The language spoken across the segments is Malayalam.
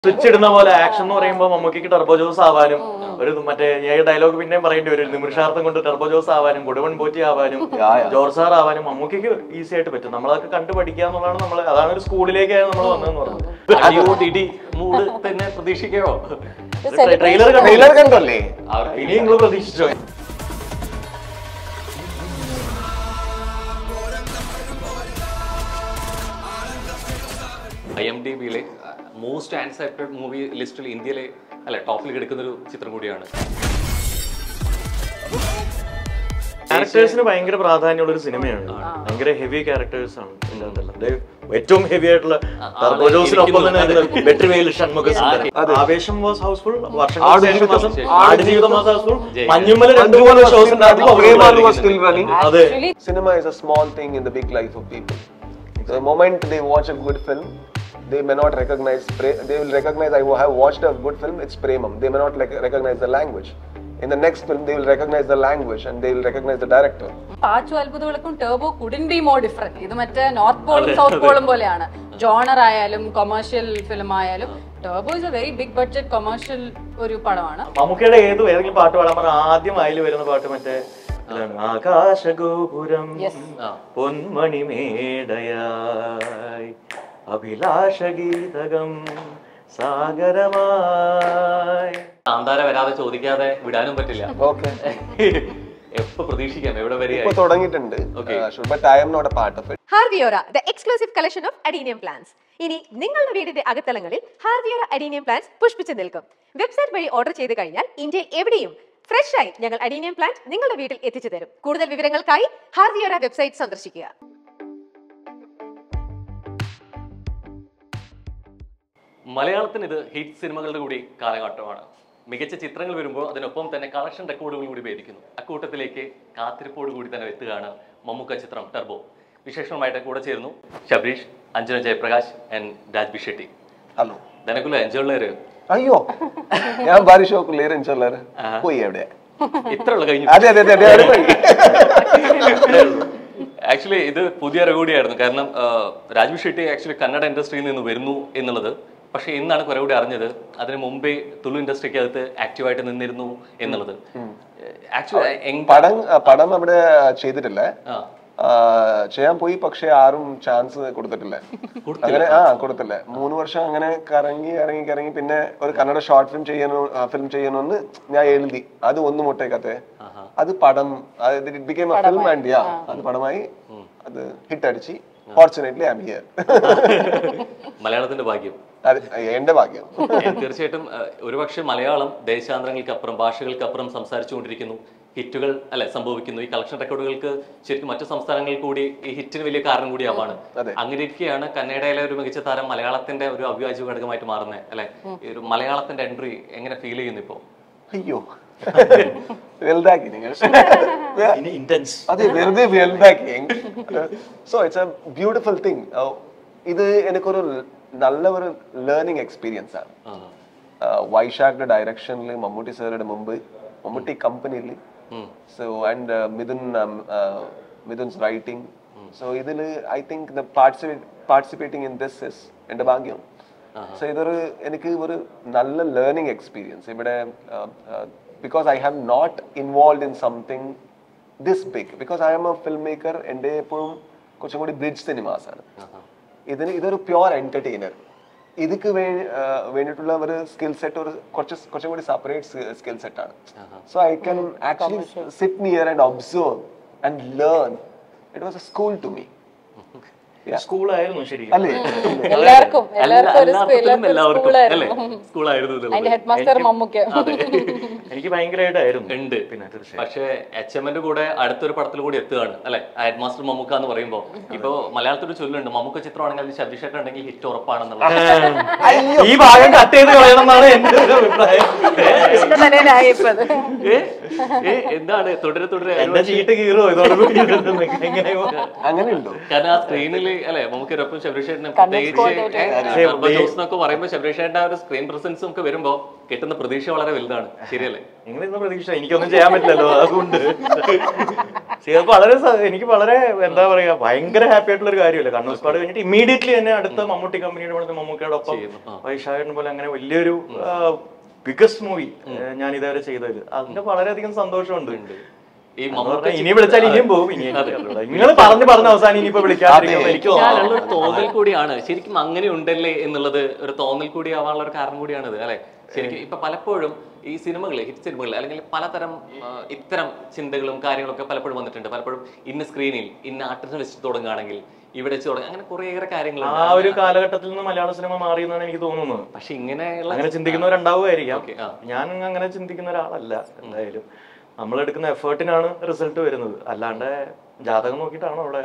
സ്വിച്ച് ഇടുന്ന പോലെ ആക്ഷൻ എന്ന് പറയുമ്പോൾ മമ്മൂക്കിക്ക് ടെർബോ ജോസ് ആവാനും ഒരു മറ്റേ ഈ ഡയലോഗ് പിന്നെയും പറയേണ്ടി വരും നിമിഷാർത്ഥം കൊണ്ട് ടെർബോ ജോസ് ആവാനും കൊടുവൻ പോറ്റി ആവാനും ജോർജ് സാർ ആവാനും മമ്മൂക്കിക്ക് ഈസി ആയിട്ട് പറ്റും നമ്മളതൊക്കെ കണ്ടു പഠിക്കുക എന്നുള്ളതാണ് നമ്മൾ അതാണ് ഒരു സ്കൂളിലേക്കാണ് നമ്മൾ വന്നതെന്ന് പറഞ്ഞത് അടിയോ ഇടി മൂഡ് തന്നെ പ്രതീക്ഷിക്കോ ട്രെയിലർ ട്രെയിലർ കണ്ടല്ലേ ഇനി നിങ്ങൾ പ്രതീക്ഷിച്ചോ ഐ എം ഡി ബിയിലെ മോസ്റ്റ് ആൻസൈറ്റഡ് മൂവി ലിസ്റ്റിൽ ഇന്ത്യയിലെ അല്ല ടോപ്പിൽ കിടക്കുന്ന ഒരു ചിത്രം കൂടിയാണ് ക്യാരക്ടേഴ്സിന് ഭയങ്കര പ്രാധാന്യമുള്ള ഒരു സിനിമയാണ് ഭയങ്കര ഹെവി ക്യാരക്ടേഴ്സ് ആണ് ഇതിനകത്തെല്ലാം. ദേ, ഏറ്റവും ഹെവി ആയിട്ടുള്ള ടർബോ ജോസിനൊപ്പം തന്നെ വെട്രിവേൽ ഷൺമുഖ ആവേശം വാസ് ഹൗസ്ഫുൾ വർഷങ്ങൾക്ക് ശേഷം മാസം ആടുജീവിതം വാസ് ഹൗസ്ഫുൾ മഞ്ഞുമല രണ്ടു മൂന്ന് shows Prema was still running. അതെ Cinema is a small thing in the big life of people. The moment they watch a good film, they may not recognize. Pre- they will recognize. I have watched a good film. It's premam. They may not like, recognize the language. In the next film, they will recognize the language and they will recognize the director. Pachu അത്ഭുതവിളക്കും Turbo could be more different ഇത് മറ്റേ നോർത്ത് പോളും സൗത്ത് പോളും പോലെയാണ് ജോണർ ആയാലും കൊമേഴ്ഷ്യൽ ഫിലിം ആയാലും Turbo is a very big budget commercial ഒരു പടമാണ് മമ്മൂക്കയുടെ ഏത് ഏതെങ്കിലും പാട്ട് പാടാൻ പറഞ്ഞാൽ ആദ്യം അതിൽ വരുന്ന പാട്ട് മറ്റേ ഇതാണ്. ആകാശഗോപുരം പൊന്മണി മേടയായി അഭിലാഷ ഗീതകം സാഗരമായി കാന്താര വരാതെ ചോദിക്കാതെ വിടാനും പറ്റില്ല Okay. എപ്പോ പ്രതീക്ഷിക്കാം എവിടെ വരെയായി ഇപ്പൊ തുടങ്ങിയിട്ടുണ്ട് Okay. But I M not a part of it ഹാർവിയോറ the exclusive collection of adenium plants ഇനി നിങ്ങളുടെ വീടിന്റെ അകത്തളങ്ങളിൽ ഹാർവിയോറ അഡീനിയം പ്ലാന്റ്സ് പുഷ്പിച്ചു നിൽക്കും വെബ്സൈറ്റ് വഴി ഓർഡർ ചെയ്ത് കഴിഞ്ഞാൽ ഇന്ത്യയിൽ എവിടെയും ഫ്രഷ് ആയി ഞങ്ങൾ അഡീനിയം പ്ലാന്റ് നിങ്ങളുടെ വീട്ടിൽ എത്തിച്ചു തരും കൂടുതൽ വിവരങ്ങൾക്കായി ഹാർവിയോറ വെബ്സൈറ്റ് സന്ദർശിക്കുക മലയാളത്തിന് ഇത് ഹിറ്റ് സിനിമകളുടെ കൂടി കാലഘട്ടമാണ് മികച്ച ചിത്രങ്ങൾ വരുമ്പോൾ അതിനൊപ്പം തന്നെ കളക്ഷൻ റെക്കോർഡുകൾ കൂടി ഭേദിക്കുന്നു അക്കൂട്ടത്തിലേക്ക് കാത്തിരിപ്പോട് കൂടി തന്നെ എത്തുകയാണ് മമ്മൂക്ക ചിത്രം ടർബോ വിശേഷമായിട്ട് കൂടെ ചേരുന്നു ശബരീഷ് അഞ്ജന ജയപ്രകാശ് ആൻഡ് രാജ്ബി ഷെട്ടി ഹലോ ദനക്കുല എൻജോള്ളേര് അയ്യോ ഞാൻ ബാരി ഷോക്ക് ലേരൻ ചൊല്ലാറ് പോയി എവിടെ ഇത്ര ഉള്ള കഴിഞ്ഞു അതെ അതെ അതെ അതെ അവിടെ പോയി ആക്ച്വലി ഇത് പുതിയ അറിവ് കൂടിയായിരുന്നു കാരണം ആ, രാജ്ബി ഷെട്ടി ആക്ച്വലി കന്നഡ ഇൻഡസ്ട്രിയിൽ നിന്ന് വരുന്നു എന്നുള്ളത് പക്ഷേ ഇന്നാണ് കുറെ കൂടി അറിഞ്ഞത് അതിന് മുമ്പേ തുളു ഇൻഡസ്ട്രിക്ക് അകത്ത് ആക്റ്റീവായിട്ട് നിന്നിരുന്നു എന്നുള്ളത് ആക്ച്വലി പടം പടം അവിടെ ചെയ്തിട്ടില്ല ആ ആ, ചെയ്യാൻ പോയി പക്ഷെ ആരും ചാൻസ് കൊടുത്തിട്ടില്ല അങ്ങനെ ആ കൊടുത്തില്ല മൂന്ന് വർഷം അങ്ങനെ കറങ്ങി കറങ്ങി കറങ്ങി പിന്നെ ഒരു കന്നഡ ഷോർട്ട് ഫിലിം ചെയ്യണോ ഫിലിം ചെയ്യണമെന്ന് ഞാൻ എഴുതി അത് ഒന്നും മുട്ടേക്കത്തെ അത് പടം it became a film and yeah അത് പടമായി അത് ഹിറ്റ് അടിച്ച് ഫോർച്ചുനേറ്റ്ലി ഐ എം ഹിയർ മലയാളത്തിന്റെ ഭാഗ്യം അത് എന്റെ ഭാഗ്യം ഏ, തീർച്ചയായിട്ടും ആ, ഒരുപക്ഷെ മലയാളം ദേശാന്തരങ്ങൾക്കപ്പുറം ഭാഷകൾക്കപ്പുറം സംസാരിച്ചുകൊണ്ടിരിക്കുന്നു ഹിറ്റുകൾ അല്ലെ സംഭവിക്കുന്നു ഈ കളക്ഷൻ റെക്കോർഡുകൾക്ക് ശരിക്കും മറ്റു സംസ്ഥാനങ്ങളിൽ കൂടി ഈ ഹിറ്റിന് വലിയ കാരണം കൂടിയാവാണ് അതെ. അങ്ങനെ ഇരിക്കുകയാണ് കന്നഡയിലെ ഒരു മികച്ച താരം മലയാളത്തിന്റെ ഒരു അവിഭാജ്യ ഘടകമായിട്ട് മാറുന്നത് അല്ലെ ഈ ഒരു മലയാളത്തിന്റെ എൻട്രി എങ്ങനെ ഫീൽ ചെയ്യുന്നു ഇപ്പോ അയ്യോ വലുതാക്കി നിങ്ങൾ ഇനി ഇന്റൻസ് അതെ വെറുതെ വലുതാക്കി so it's a beautiful thing ഇത് എനിക്കൊരു നല്ല ഒരു ലേണിംഗ് എക്സ്പീരിയൻസ് ആണ് വൈശാഖിന്റെ ഡയറക്ഷനിൽ മമ്മൂട്ടി സാറുടെ മുമ്പ് മമ്മൂട്ടി കമ്പനിയിൽ so and Mithun Mithun's writing so ഇതിൽ I think the participating in this is എൻ്റെ ഭാഗ്യം സോ ഇതൊരു എനിക്ക് ഒരു നല്ല ലേണിംഗ് എക്സ്പീരിയൻസ് ഇവിടെ because I have not involve in something this big because I'm a film maker എൻ്റെ എപ്പോഴും കുറച്ചും കൂടി ബ്രിഡ്ജ് സിനിമാസ് ആണ് ഇതിന് ഇതൊരു പ്യുവർ എന്റർടൈനർ ഇതിക്ക് വേ- ആ, വേണ്ടിയിട്ടുള്ള ഒരു സ്കിൽ സെറ്റ് ഒരു കുറച്ച് കുറച്ചും കൂടി സെപ്പറേറ്റ് സ്കിൽ സെറ്റ് ആണ് so I can actually sit near and observe and learn it was a school to me സ്കൂളായിരുന്നു ശരി അല്ലേ എല്ലാവർക്കും എല്ലാ- എല്ലാവർക്കും ഒരു എല്ലാ സ്കൂൾ- അർത്ഥത്തിലും എല്ലാവർക്കും അല്ലേ സ്കൂളായിരുന്നു സ്കൂളായിരുന്നു അതിന്റെ എന്നുള്ളത്. ഹെഡ് മാസ്റ്റർ മമ്മൂക്ക് അതെ എനിക്ക് ഭയങ്കരമായിട്ടായിരുന്നു ഉണ്ട് പിന്നെ തീർച്ചയായും പക്ഷേ എച്ച് എമ്മിന്റെ കൂടെ അടുത്തൊരു പടത്തിൽ കൂടി എത്തുകയാണ് അല്ലെ ഹെഡ് മാസ്റ്റർ മമ്മൂക്ക എന്ന് പറയുമ്പോൾ ഇപ്പൊ മലയാളത്തിൽ ചൊല്ലുണ്ട് മമ്മൂക്ക ചിത്രമാണെങ്കിൽ അതിൽ ശബ്ദിഷേട്ടൻ ഉണ്ടെങ്കിൽ ഹിറ്റ് ഉറപ്പാണെന്നുള്ളത് ഈ ഭാഗം കട്ട് ചെയ്ത് കളയണം എന്നാണ് എന്റെ ഒരു അഭിപ്രായം എന്റെ തലയിലായി ഇപ്പൊ അത്. ഏ? ഏ, എന്താണ് തുടരെ തുടരെ എന്റെ ചീട്ട് കീറോ ഇതോടുകൂടി എങ്ങനെയോ അങ്ങനെയുണ്ടോ കാരണം ആ സ്ക്രീനിൽ അല്ലെ നമുക്കൊരൊപ്പം ശബരീഷേട്ടനെ കണ്ണൂർ സ്കോഡ് പ്രത്യേകിച്ച് ജോസ് എന്നൊക്കെ പറയുമ്പോൾ ശബരീഷേട്ടൻ്റെ ആ ഒരു സ്ക്രീൻ പ്രസൻസും ഒക്കെ വരുമ്പോ കിട്ടുന്ന പ്രതീക്ഷ വളരെ വലുതാണ് ശരിയല്ലേ നിങ്ങൾ ഇന്ന് പ്രതീക്ഷ എനിക്കൊന്നും ചെയ്യാൻ പറ്റില്ലല്ലോ അതുകൊണ്ട് ചെയ്തപ്പോ വളരെ സ- എനിക്ക് വളരെ എന്താ പറയാ ഭയങ്കര ഹാപ്പി ആയിട്ടുള്ള ഒരു കാര്യമല്ലേ കണ്ണൂർ സ്ക്വാഡ് കഴിഞ്ഞിട്ട് ഇമ്മീഡിയറ്റ്ലി തന്നെ അടുത്ത മമ്മൂട്ടി കമ്പനിയുടെ പടത്തിൽ മമ്മൂക്കയുടെ ഒപ്പം വൈശാഖൻ പോലെ അങ്ങനെ വലിയൊരു ബിഗസ്റ്റ് മൂവി ഞാൻ ഇതുവരെ ചെയ്തത് അതിന്റെ വളരെയധികം സന്തോഷമുണ്ട് ഈ എന്ന് മമ്മൂക്ക പറഞ്ഞാ ഇനി വിളിച്ചാൽ ഇനിയും പോകും ഇനി നിങ്ങൾ പറഞ്ഞു പറഞ്ഞ അവസാനം ഇനിയിപ്പോ വിളിക്കാതിരിക്കുമ്പോ എനിക്ക് വിളിക്കാനുള്ള ഒരു തോന്നൽ കൂടിയാണ് ശരിക്കും അങ്ങനെ ഉണ്ടല്ലേ എന്നുള്ളത് ഒരു തോന്നൽ കൂടി ആവാനുള്ള ഒരു കാരണം കൂടിയാണിത് അല്ലെ ശരിക്കും ഇപ്പൊ പലപ്പോഴും ഈ സിനിമകൾ ഹിറ്റ് സിനിമകൾ അല്ലെങ്കിൽ പലതരം ആ, ഇത്തരം ചിന്തകളും കാര്യങ്ങളൊക്കെ പലപ്പോഴും വന്നിട്ടുണ്ട് പലപ്പോഴും ഇന്ന സ്ക്രീനിൽ ഇന്ന ആർട്ടിസ്റ്റ് വെച്ച് തുടങ്ങുകയാണെങ്കിൽ ഇവിടെ വെച്ച് തുടങ്ങുക അങ്ങനെ കുറേയേറെ ആ കാര്യങ്ങളുണ്ട് ഒരു കാലഘട്ടത്തിൽ നിന്ന് മലയാള സിനിമ മാറി എന്നാണ് എനിക്ക് തോന്നുന്നത് പക്ഷെ ഇങ്ങനെയുള്ള അങ്ങനെ ചിന്തിക്കുന്നവരുണ്ടാവുമായിരിക്കാം ഓക്കേ, ആ. ഞാൻ അങ്ങനെ ചിന്തിക്കുന്ന ഒരാളല്ല എന്തായാലും നമ്മൾ എടുക്കുന്ന എഫേർട്ടിനാണ് റിസൾട്ട് വരുന്നത് അല്ലാണ്ട് ജാതകം നോക്കിയിട്ടാണോ അവിടെ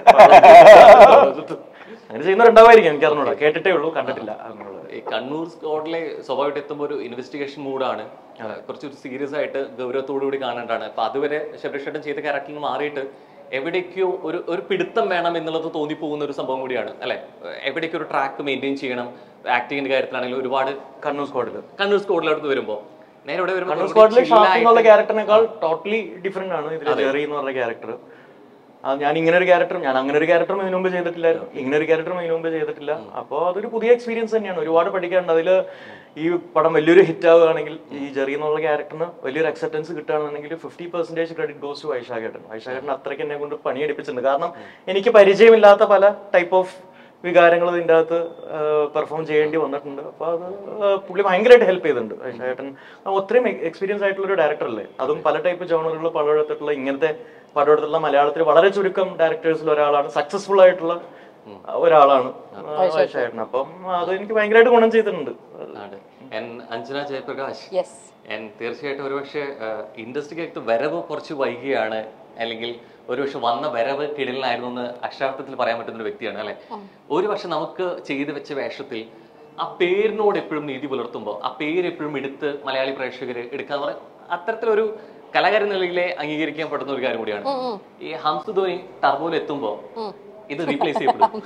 അങ്ങനെ ചെയ്യുന്നവരുണ്ടാവുമായിരിക്കും എനിക്ക് അറിഞ്ഞൂടാ കേട്ടിട്ടേ ഉള്ളൂ കണ്ടിട്ടില്ല അങ്ങനെയുള്ളത് ഈ കണ്ണൂർ സ്ക്വാഡിലെ സ്വാഭാവികമായിട്ട് എത്തുമ്പോൾ ഒരു ഇൻവെസ്റ്റിഗേഷൻ മൂഡാണ് കുറച്ച് ഒരു സീരിയസ് ആയിട്ട് ഗൗരവത്തോടു കൂടി കാണേണ്ടതാണ് അപ്പൊ അതുവരെ ശബരീഷേട്ടൻ ചെയ്ത ക്യാരക്ടറിൽ നിന്ന് മാറിയിട്ട് എവിടേക്കോ ഒരു ഒരു പിടുത്തം വേണം എന്നുള്ളത് തോന്നിപ്പോകുന്ന ഒരു സംഭവം കൂടിയാണ് അല്ലെ എവിടേക്കോ ഒരു ട്രാക്ക് മെയിൻറ്റെയിൻ ചെയ്യണം ആക്ടിങ്ങിന്റെ കാര്യത്തിലാണെങ്കിലും ഒരുപാട് കണ്ണൂർ സ്ക്വാഡിൽ കണ്ണൂർ സ്കോഡിലോട്ട് വരുമ്പോൾ നേരെ ഇവിടെ വരുമ്പോൾ കണ്ണൂർ കുറച്ചുകൂടി സ്ക്വാഡിൽ ഷാഫി chill എന്നുള്ള ആയിട്ട് ക്യാരക്ടറിനേക്കാൾ ടോട്ടലി ഡിഫറെന്റ് ആണ് ഇതിൽ ജെറി എന്ന് പറഞ്ഞ ക്യാരക്ടർ ഞാൻ ഇങ്ങനെ ഒരു ക്യാരക്ടർ ഞാൻ അങ്ങനെ ഒരു ക്യാരക്ടറും ഇതിനു മുമ്പ് ചെയ്തിട്ടില്ലായിരുന്നു ഇങ്ങനെ ഒരു ക്യാരക്ടറും ഇതിനു മുമ്പ് ചെയ്തിട്ടില്ല അപ്പോൾ അതൊരു പുതിയ എക്സ്പീരിയൻസ് തന്നെയാണ് ഒരുപാട് പഠിക്കാനുണ്ട് അതിൽ ഈ പടം വലിയൊരു ഹിറ്റ് ആവുകയാണെങ്കിൽ ഈ ജെറി എന്നുള്ള ക്യാരക്ടറിന് വലിയൊരു അക്സെപ്റ്റൻസ് കിട്ടുകയാണെന്നുണ്ടെങ്കിൽ fifty percentage credit goes to വൈശാഖേട്ടൻ വൈശാഖേട്ടൻ അത്രയ്ക്ക് എന്നെ കൊണ്ട് പണിയെടുപ്പിച്ചിട്ടുണ്ട് കാരണം എനിക്ക് പരിചയമില്ലാത്ത പല ടൈപ്പ് ഓഫ് വികാരങ്ങൾ ഇതിൻ്റെ അകത്ത് പെർഫോം ചെയ്യേണ്ടി വന്നിട്ടുണ്ട് അപ്പോൾ അത് ആ, പുള്ളി ഭയങ്കരമായിട്ട് ഹെൽപ്പ് ചെയ്തിട്ടുണ്ട് വൈശാഖേട്ടൻ ഒത്രയും എക്സ്പീരിയൻസ് ആയിട്ടുള്ള ഒരു ഡയറക്ടർ അല്ലേ അതും പല ടൈപ്പ് ജോണറുകൾ പടമെടുത്തിട്ടുള്ള ഇങ്ങനത്തെ പടമെടുത്തിട്ടുള്ള മലയാളത്തിൽ വളരെ ചുരുക്കം ഡയറക്ടേഴ്സിൽ ഒരാളാണ് സക്സസ്ഫുൾ ആയിട്ടുള്ള ഒരാളാണ് വൈശാഖേട്ടൻ അപ്പം അത് എനിക്ക് ഭയങ്കരമായിട്ട് ഗുണം ചെയ്തിട്ടുണ്ട് ആണ്. എൻ അഞ്ജന ജയപ്രകാശ് Yes. എൻ തീർച്ചയായിട്ടും ഒരുപക്ഷെ ഇൻഡസ്ട്രിക്കകത്ത് വരവ് കുറച്ച് വൈകിയാണ് അല്ലെങ്കിൽ ഒരുപക്ഷെ വന്ന വരവ് കിടലിനായിരുന്നു എന്ന് അക്ഷരാർത്ഥത്തിൽ പറയാൻ പറ്റുന്ന ഒരു വ്യക്തിയാണ് അല്ലെ ഒരു പക്ഷെ നമുക്ക് ചെയ്തു വെച്ച വേഷത്തിൽ ആ പേരിനോട് എപ്പോഴും നീതി പുലർത്തുമ്പോൾ ആ പേര് എപ്പോഴും എടുത്ത് മലയാളി പ്രേക്ഷകർ എടുക്കാന്ന് പറയാം അത്തരത്തിലൊരു കലാകാര നിലയിലെ അംഗീകരിക്കാൻ പറ്റുന്ന ഒരു കാര്യം കൂടിയാണ് ഈ ഹംസ് ധോനി ടർബോയിൽ എത്തുമ്പോൾ ഇത് റീപ്ലേസ് ചെയ്യപ്പെടും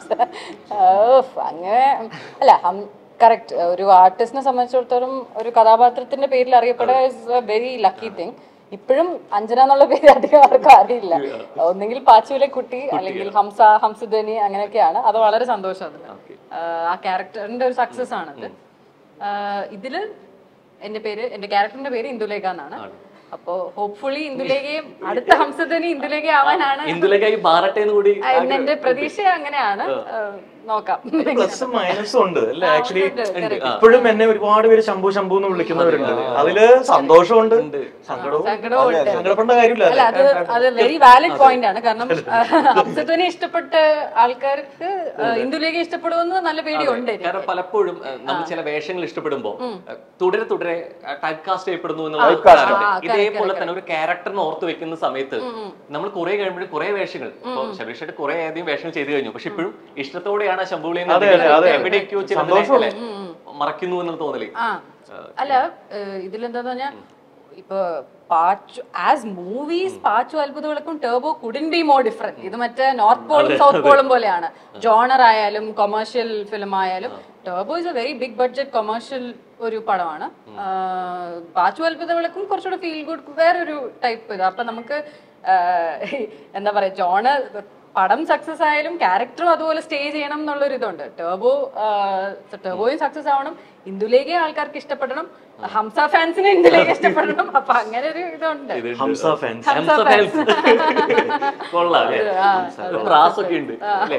ഓഫ്, അങ്ങനെ അല്ല കറക്റ്റ് ഒരു ആർട്ടിസ്റ്റിനെ സംബന്ധിച്ചിടത്തോളം ഒരു കഥാപാത്രത്തിന്റെ പേരിൽ അറിയപ്പെടുക is a very lucky thing ഇപ്പോഴും അഞ്ജന എന്നുള്ള പേര് അധികം ആർക്കും അറിയില്ല ഒന്നെങ്കിൽ പാച്ചുവിലെ കുട്ടി അല്ലെങ്കിൽ ഹംസ ഹംസുധനി അങ്ങനെയൊക്കെയാണ് അത് വളരെ സന്തോഷം അതിന് ആഹ് ആ ക്യാരക്ടറിന്റെ ഒരു സക്സസ് ആണത് ആഹ് ഇതില് എന്റെ പേര് എന്റെ ക്യാരക്ടറിന്റെ പേര് ഇന്ദുലേഖ എന്നാണ് അപ്പോ ഹോപ്പ്ഫുള്ളി ഇന്ദുലേഖയും അടുത്ത ഹംസധനി ഇന്ദുലേഖ ആവാനാണ് ഇന്ദുലേഖായി മാറട്ടെ എന്ന് കൂടി എന്ന് എന്റെ പ്രതീക്ഷ അങ്ങനെയാണ് ആഹ് നോക്കാം പ്ലസും മൈനസും ഉണ്ട് അല്ലെ ആക്ച്വലി ഉണ്ട്, correct. ഇപ്പോഴും എന്നെ ഒരുപാട് പേര് ശംഭു ശംഭു എന്ന് വിളിക്കുന്നവരുണ്ട് അതില് സന്തോഷമുണ്ട് സങ്കടവും സങ്കടവും ഉണ്ട്. സങ്കടപ്പെടേണ്ട കാര്യമില്ല അല്ല അത് അത് വെരി വാലിഡ് പോയിന്റ് ആണ് കാരണം ഹംസധ്വനി ഇഷ്ടപ്പെട്ട ആൾക്കാർക്ക് ഇന്ദുലേഖ ഇഷ്ടപ്പെടുമെന്ന് നല്ല പേടിയുണ്ട് എനിക്ക്. കാരണം പലപ്പോഴും ഏഹ്, നമ്മൾ ചില വേഷങ്ങൾ ഇഷ്ടപ്പെടുമ്പോൾ തുടരെ തുടരെ ടൈപ്പ് കാസ്റ്റ് ചെയ്യപ്പെടുന്നു എന്നുള്ള ആ, കാര്യമുണ്ട്. ആ, correct, ഇതേപോലെ തന്നെ ഒരു ക്യാരക്ടറിനെ ഓർത്ത് വെക്കുന്ന സമയത്ത് നമ്മൾ കുറെ കഴിയുമ്പോഴും കുറെ വേഷങ്ങൾ ഇപ്പൊ ശബരീഷായിട്ട് കുറെ അധികം വേഷങ്ങൾ ചെയ്തു കഴിഞ്ഞു പക്ഷെ ഇപ്പോഴും ഇഷ്ടത്തോടെയാണ് ശമ്പൂളി അതെ, അതെ, അതെ. എവിടേക്കോ ചിലതിനെ, സന്തോഷമുണ്ട്. അല്ലേ, മറക്കുന്നു എന്നുള്ള തോന്നല് ആ അല്ല ഏഹ് ഇതിലെന്താന്ന് പറഞ്ഞാൽ ഇപ്പൊ പാച്ചു ആസ് മൂവീസ് പാച്ചു അത്ഭുതവിളക്കും Turbo could be more different ഇത് മറ്റേ നോർത്ത് പോളും സൗത്ത് പോളും പോലെയാണ് ജോണർ ആയാലും കൊമേഴ്ഷ്യൽ ഫിലിം ആയാലും Turbo is a very big budget commercial ഒരു പടമാണ് ആഹ് പാച്ചു അത്ഭുതവിളക്കും കുറച്ചുകൂടെ ഫീൽ ഗുഡ് വേറൊരു ടൈപ്പ് ഇത് അപ്പൊ നമുക്ക് ആഹ് എന്താ പറയാ ജോണർ പടം സക്സസ് ആയാലും ക്യാരക്ടറും അതുപോലെ സ്റ്റേ ചെയ്യണം എന്നുള്ളൊരു ഇതുണ്ട് ടേബോ ടേബോയും സക്സസ് ആവണം ഇന്ദുലേഖ ആൾക്കാർക്ക് ഇഷ്ടപ്പെടണം ഹംസ ഫാൻസിന് ഇന്ദുലേഖ ഇഷ്ടപ്പെടണം അപ്പൊ അങ്ങനെ ഒരു ഇതുണ്ട് ഹംസ ഫാൻസ് ഹംസ fans. കൊള്ളാം അല്ലേ? ഒരു പ്രാസൊക്കെ ഉണ്ട് അല്ലേ?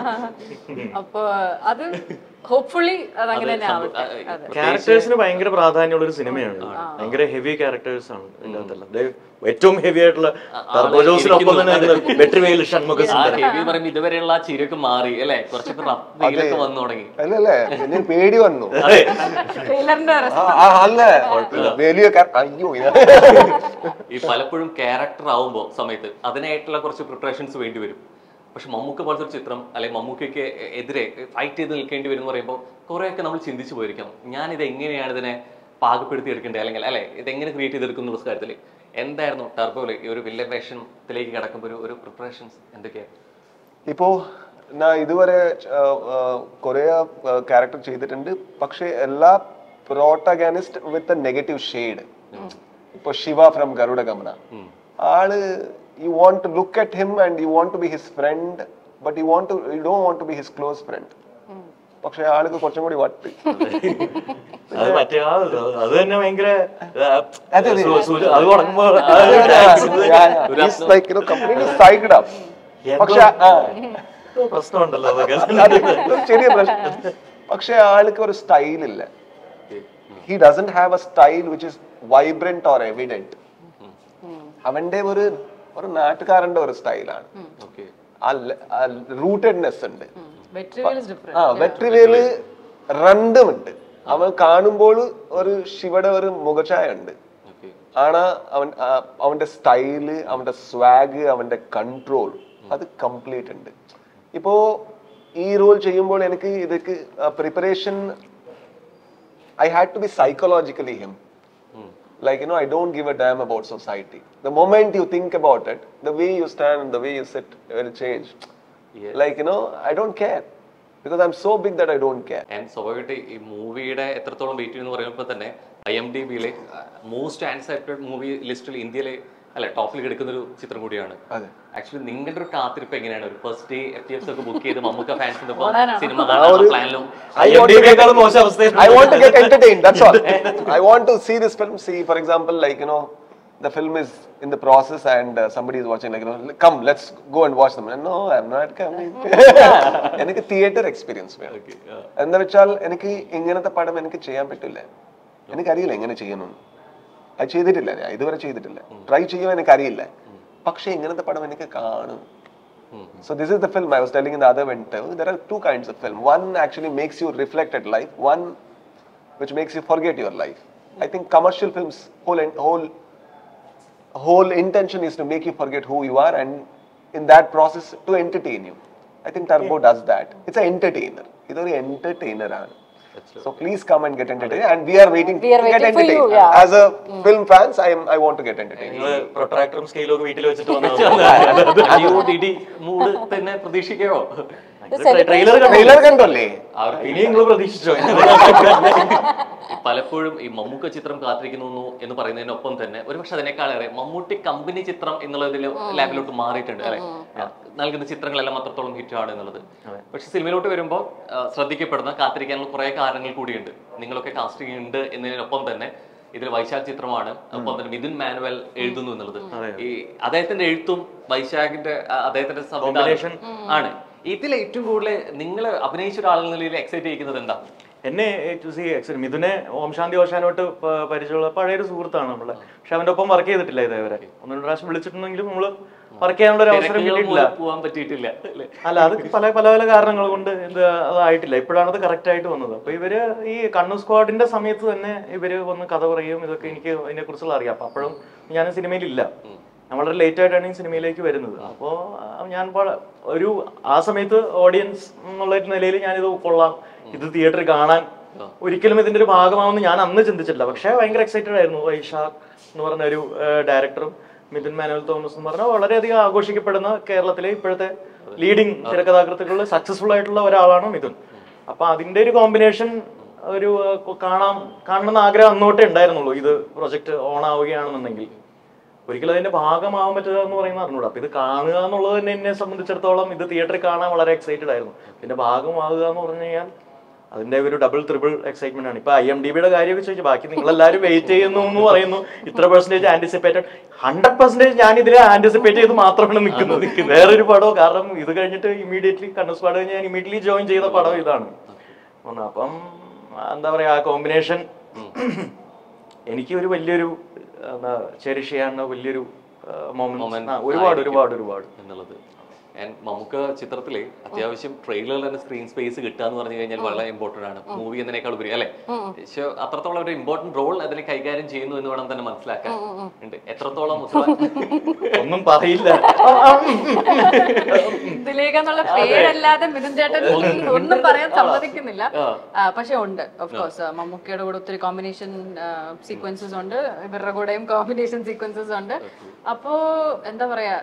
അപ്പൊ അത് ഹോപ്പ്ഫുള്ളി അത് അങ്ങനെ തന്നെ ആവട്ടെ അതെ ക്യാരക്ടേഴ്സിന് ഭയങ്കര പ്രാധാന്യമുള്ള ഒരു സിനിമയാണ് ഭയങ്കര ഹെവി ക്യാരക്ടേഴ്സ് ആണ് ഇതിന്റെ അകത്തെല്ലാം ദേ, ഏറ്റവും ഹെവി ആയിട്ടുള്ള ടർബോജോസിനൊപ്പം തന്നെ നിൽക്കുന്ന വെട്രിവേൽ ഷൺമുഖ ആ ഹെവി പറയുമ്പോ ഇതുവരെയുള്ള ആ ചിരിയൊക്കെ മാറി അല്ലേ കുറച്ചൊക്കെ റഫ് വെയിലൊക്കെ വന്നു തുടങ്ങി അല്ലല്ലേ എനിക്ക് പേടി വന്നു ട്രെയിലറിന്റെ ആ, ആ, അല്ല വലിയ ക- അയ്യോ ഇത് ഈ പലപ്പോഴും ക്യാരക്ടർ ആവുമ്പോൾ സമയത്ത് അതിനായിട്ടുള്ള കുറച്ച് പ്രിപ്പറേഷൻസ് വേണ്ടി വരും പക്ഷെ മമ്മൂക്ക പോലത്തെ ഒരു ചിത്രം അല്ലെങ്കിൽ മമ്മൂക്കയ്ക്ക് എതിരെ ഫൈറ്റ് ചെയ്ത് നിൽക്കേണ്ടി വരും എന്ന് പറയുമ്പോൾ കുറേയൊക്കെ നമ്മൾ ചിന്തിച്ചു പോയിരിക്കാം ഞാനിത് എങ്ങനെയാണ് ഇതിനെ പാകപ്പെടുത്തി എടുക്കേണ്ടത് അല്ലെങ്കിൽ അല്ലെ ഇതെങ്ങനെ ക്രിയേറ്റ് ചെയ്തെടുക്കുന്ന കാര്യത്തിൽ എന്തായിരുന്നു ടർബോയില് ഈ ഒരു വില്ലൻ വേഷത്തിലേക്ക് കിടക്കുമ്പോൾ ഒരു ഒരു പ്രിപ്പറേഷൻസ് എന്തൊക്കെയാണ് ഇപ്പോ ഞാൻ ഇതുവരെ കുറെ ക്യാരക്ടർ ചെയ്തിട്ടുണ്ട് പക്ഷെ എല്ലാ പ്രോട്ടഗാനിസ്റ്റ് വിത്ത് നെഗറ്റീവ് ഷെയ്ഡ് ഇപ്പൊ ശിവ ഫ്രം ഗരുഡ ഗമന ആള് you want to look at him and you want to be his friend but you want to you don't want to be his close friend പക്ഷെ ആൾക്ക് കുറച്ചും കൂടി വട്ട് അത് മറ്റേ ആ അത് തന്നെ ഭയങ്കര ആ, അതെ, അതെ. സു- സു- അത് തുടങ്ങുമ്പോ സൈഡ് അപ്പ് പക്ഷെ ആ, പ്രശ്നമുണ്ടല്ലോ അതൊക്കെ അത് ഒരു ചെറിയ പ്രശ്നം പക്ഷെ ആൾക്ക് ഒരു സ്റ്റൈൽ ഇല്ല he doesn't have a style which is vibrant or evident അവന്റെ ഒരു ഒരു നാട്ടുകാരന്റെ ഒരു സ്റ്റൈലാണ് ഓക്കെ ആ റൂട്ടഡ്നെസ് ഉണ്ട് വെട്രിവേൽ ഇസ് ഡിഫറെന്റ് ആ വെട്രിവേല് രണ്ടുമുണ്ട് അവൻ കാണുമ്പോൾ ഒരു ശിവയുടെ ഒരു മുഖഛായ ഉണ്ട് ഓക്കെ ആണ് അവൻ ആ, അവന്റെ സ്റ്റൈല് അവന്റെ സ്വാഗ് അവന്റെ കൺട്രോൾ അത് കംപ്ലീറ്റ് ഉണ്ട് ഇപ്പോ ഈ റോൾ ചെയ്യുമ്പോൾ എനിക്ക് ഇതൊക്കെ preparation I had to be psychologically him like you know i don't give a damn about society the moment you think about it the way you stand and the way you sit will change Yes. like you know i don't care because i'm so big that i don't care and സ്വാഭാവികമായിട്ട് ഈ മൂവിയുടെ എത്രത്തോളം വെയിറ്റ് എന്ന് പറയുമ്പോൾ തന്നെ ഐ എം ഡി ബിയിലെ മോസ്റ്റ് ആൻസൈറ്റഡ് മൂവി ലിസ്റ്റിൽ ഇന്ത്യയിലെ അല്ലെ ടോപ്പിൽ കിടക്കുന്ന ഒരു ചിത്രം കൂടിയാണ് അതെ. ആക്ച്വലി നിങ്ങളുടെ ഒരു കാത്തിരിപ്പ് എങ്ങനെയാണ് ഒരു first day F T F ഒക്കെ ബുക്ക് ചെയ്ത് മമ്മൂക്ക ഫാൻസിന്റെ ഓടാനാണോ? സിനിമ കാണാനുള്ള പ്ലാനിലും I want to IMDb മോശം അവസ്ഥയിൽ I want to get entertained. That's all. I want to see this film. See, for example, like you know, the film is in the process and uh, somebody is watching. Like you know, come, let's go and watch them. And no, I'm not coming. എനിക്ക് തിയേറ്റർ എക്സ്പീരിയൻസ് വേണം എന്താ വെച്ചാൽ എനിക്ക് ഇങ്ങനത്തെ പടം എനിക്ക് ചെയ്യാൻ പറ്റില്ല എനിക്കറിയില്ല എങ്ങനെ ചെയ്യണമെന്ന് അത് ചെയ്തിട്ടില്ല ഞാൻ ഇതുവരെ ചെയ്തിട്ടില്ല ട്രൈ ചെയ്യാൻ എനിക്കറിയില്ല പക്ഷെ ഇങ്ങനത്തെ പടം എനിക്ക് കാണും So this is the film I was telling in the other interview. There are two kinds of film. One actually makes you reflect at life. One which makes you forget your life. I think commercial films whole whole whole intention is to make you forget who you are and in that process to entertain you. I think Turbo does that. It's an entertainer. It's an entertainer. ആണ്. So please come and get entertained. And we are waiting We are to get waiting for you, entertained. yeah. As a film fans, I am I want to get entertained. നിങ്ങള് പ്രൊട്രാക്ടറും സ്കെയിലും ഒക്കെ വീട്ടിൽ വെച്ചിട്ട് വന്നത് അടിയോട് ഇടി മൂഡ് തന്നെ പ്രതീക്ഷിക്കോ ട്രെയിലർ Trailer കണ്ടല്ലേ ഇനി നിങ്ങൾ പ്രതീക്ഷിച്ചോ പലപ്പോഴും ഈ മമ്മൂക്ക ചിത്രം കാത്തിരിക്കുന്നു എന്ന് പറയുന്നതിനൊപ്പം തന്നെ ഒരുപക്ഷെ അതിനേക്കാളേറെ മമ്മൂട്ടി കമ്പനി ചിത്രം എന്നുള്ളതിൽ ലാബിലോട്ട് മാറിയിട്ടുണ്ട് അല്ലെ നൽകുന്ന ചിത്രങ്ങളെല്ലാം അത്രത്തോളം ഹിറ്റാണ് എന്നുള്ളത് പക്ഷെ സിനിമയിലോട്ട് വരുമ്പോൾ ആ, ശ്രദ്ധിക്കപ്പെടുന്ന കാത്തിരിക്കാനുള്ള കുറെ കാരണങ്ങൾ കൂടിയുണ്ട് നിങ്ങളൊക്കെ കാസ്റ്റിംഗ് ഉണ്ട് എന്നതിനൊപ്പം തന്നെ ഇതിൽ വൈശാഖ് ചിത്രമാണ് ഒപ്പം തന്നെ മിഥുൻ മാനുവൽ എഴുതുന്നു എന്നുള്ളത് ഈ അദ്ദേഹത്തിന്റെ എഴുത്തും വൈശാഖിന്റെ ആ, അദ്ദേഹത്തിന്റെ സംവിധാനം ആണ് ഇതിൽ ഏറ്റവും കൂടുതൽ നിങ്ങൾ അഭിനയിച്ച ഒരാളെന്ന നിലയിൽ എക്സൈറ്റ് ചെയ്യിക്കുന്നത് എന്താ എന്നെ ടു സി ആക്ച്വലി മിഥുനെ ഓം ശാന്തി ഓശാനോട്ട് പ- പരിചയമുള്ള പഴയൊരു സുഹൃത്താണ് നമ്മളെ പക്ഷെ അവന്റെ ഒപ്പം വർക്ക് ചെയ്തിട്ടില്ല ഇതേവരെ ഒന്ന് രണ്ട് പ്രാവശ്യം വിളിച്ചിട്ടുണ്ടെങ്കിലും നമ്മള് വർക്ക് ചെയ്യാനുള്ള ഒരു അവസരം തിരക്കുകൾ കിട്ടിയിട്ടില്ല മൂലം പോകാൻ പറ്റിയിട്ടില്ല അല്ലേ അല്ല അത് പല പല പല കാരണങ്ങൾ കൊണ്ട് എന്ത് അതായിട്ടില്ല ഇപ്പോഴാണ് അത് കറക്റ്റ് ആയിട്ട് വന്നത് അപ്പൊ ഇവര് ഈ കണ്ണു സ്ക്വാഡിന്റെ സമയത്ത് തന്നെ ഇവര് വന്ന് കഥ പറയും ഇതൊക്കെ എനിക്ക് അതിനെ കുറിച്ചുള്ള അറിയാം അപ്പൊ അപ്പോഴും ഞാൻ സിനിമയിലില്ല ഞാൻ വളരെ ലേറ്റ് ആയിട്ടാണ് ഈ സിനിമയിലേക്ക് വരുന്നത് അപ്പോൾ ഞാൻ വള- ഒരു ആ സമയത്ത് ഓഡിയൻസ് എന്നുള്ള ഒരു നിലയിൽ ഞാനിത് കൊള്ളാം ഇത് തിയേറ്ററിൽ കാണാൻ ഒരിക്കലും ഇതിന്റെ ഒരു ഭാഗമാവുമെന്ന് ഞാൻ അന്ന് ചിന്തിച്ചിട്ടില്ല പക്ഷേ ഭയങ്കര എക്സൈറ്റഡ് ആയിരുന്നു വൈശാഖ് എന്ന് പറഞ്ഞ ഒരു ഡയറക്ടറും മിഥുൻ മാനുവൽ തോമസ് എന്ന് പറഞ്ഞാൽ വളരെയധികം ആഘോഷിക്കപ്പെടുന്ന കേരളത്തിലെ ഇപ്പോഴത്തെ ലീഡിങ് തിരക്കഥാകൃത്തുക്കളിൽ സക്സസ്ഫുൾ ആയിട്ടുള്ള ഒരാളാണ് മിഥുൻ അപ്പൊ അതിന്റെ ഒരു കോമ്പിനേഷൻ ഒരു ആ, കാണാം കാണണമെന്ന് ആഗ്രഹം അന്നോട്ടേ ഉണ്ടായിരുന്നുള്ളൂ ഇത് പ്രൊജക്ട് ഓൺ ആവുകയാണെന്നുണ്ടെങ്കിൽ ഒരിക്കലും അതിന്റെ ഭാഗമാവാൻ പറ്റുക എന്ന് പറയുന്നത് അറിഞ്ഞൂടാ അപ്പൊ ഇത് കാണുക എന്നുള്ളത് തന്നെ എന്നെ സംബന്ധിച്ചിടത്തോളം ഇത് തിയേറ്ററിൽ കാണാൻ വളരെ എക്സൈറ്റഡ് ആയിരുന്നു ഇതിന്റെ ഭാഗമാവുക എന്ന് പറഞ്ഞു കഴിഞ്ഞാൽ അതിന്റെ ഒരു ഡബിൾ ത്രിബിൾ എക്സൈറ്റ്മെന്റ് ആണ് ഇപ്പൊ ഐ എം ഡി ബിയുടെ കാര്യമൊക്കെ ചോദിച്ചു ബാക്കി നിങ്ങൾ എല്ലാവരും വെയിറ്റ് ചെയ്യുന്നു എന്ന് പറയുന്നു ഇത്ര പെർസെന്റേജ് ആന്റിസിപ്പേറ്റഡ് ഹൺഡ്രഡ് പെർസെന്റേജ് ഞാൻ ഇതിൽ ആന്റിസിപ്പേറ്റ് ചെയ്ത് മാത്രമാണ് നിൽക്കുന്നത് വേറൊരു പടമോ കാരണം ഇത് കഴിഞ്ഞിട്ട് ഇമീഡിയറ്റ്ലി കണ്ണൂസ് പാട് കഴിഞ്ഞ് ഞാൻ ഇമീഡിയറ്റ്ലി ജോയിൻ ചെയ്ത പടം ഇതാണ് ഒന്ന് അപ്പം എന്താ പറയാ ആ കോമ്പിനേഷൻ എനിക്ക് ഒരു വലിയൊരു ചെറിഷ് ചെയ്യാനുള്ള വലിയൊരു മൊമെന്റ് ഒരുപാട് ഒരുപാട് ഒരുപാട് എന്നുള്ളത് And മമ്മൂക്ക ചിത്രത്തില് അത്യാവശ്യം ട്രെയിലറിൽ തന്നെ സ്ക്രീൻ സ്പേസ് കിട്ടുക എന്ന് പറഞ്ഞു കഴിഞ്ഞാൽ വളരെ ഇമ്പോർട്ടന്റ് ആണ് മൂവി എന്നതിനേക്കാൾ ഉപരി അല്ലെ പക്ഷെ അത്രത്തോളം ഒരു ഇമ്പോർട്ടന്റ് റോൾ അതിൽ കൈകാര്യം ചെയ്യുന്നു എന്ന് വേണം തന്നെ മനസ്സിലാക്കാൻ ഉണ്ട് എത്രത്തോളം ഉത്തരവാദിത്വം ഒന്നും പറയില്ല ഇതിലേക്കെന്നുള്ള പേരല്ലാതെ മിഥുൻ ചേട്ടൻ ഒന്നും പറയാൻ സമ്മതിക്കുന്നില്ല ആ, പക്ഷെ ഉണ്ട് ഓഫ് കോഴ്സ് മമ്മൂക്കയുടെ കൂടെ ഒത്തിരി കോമ്പിനേഷൻ സീക്വൻസസ് ഉണ്ട് ഇവരുടെ കൂടെയും കോമ്പിനേഷൻ സീക്വൻസസ് ഉണ്ട് അപ്പോ എന്താ പറയാ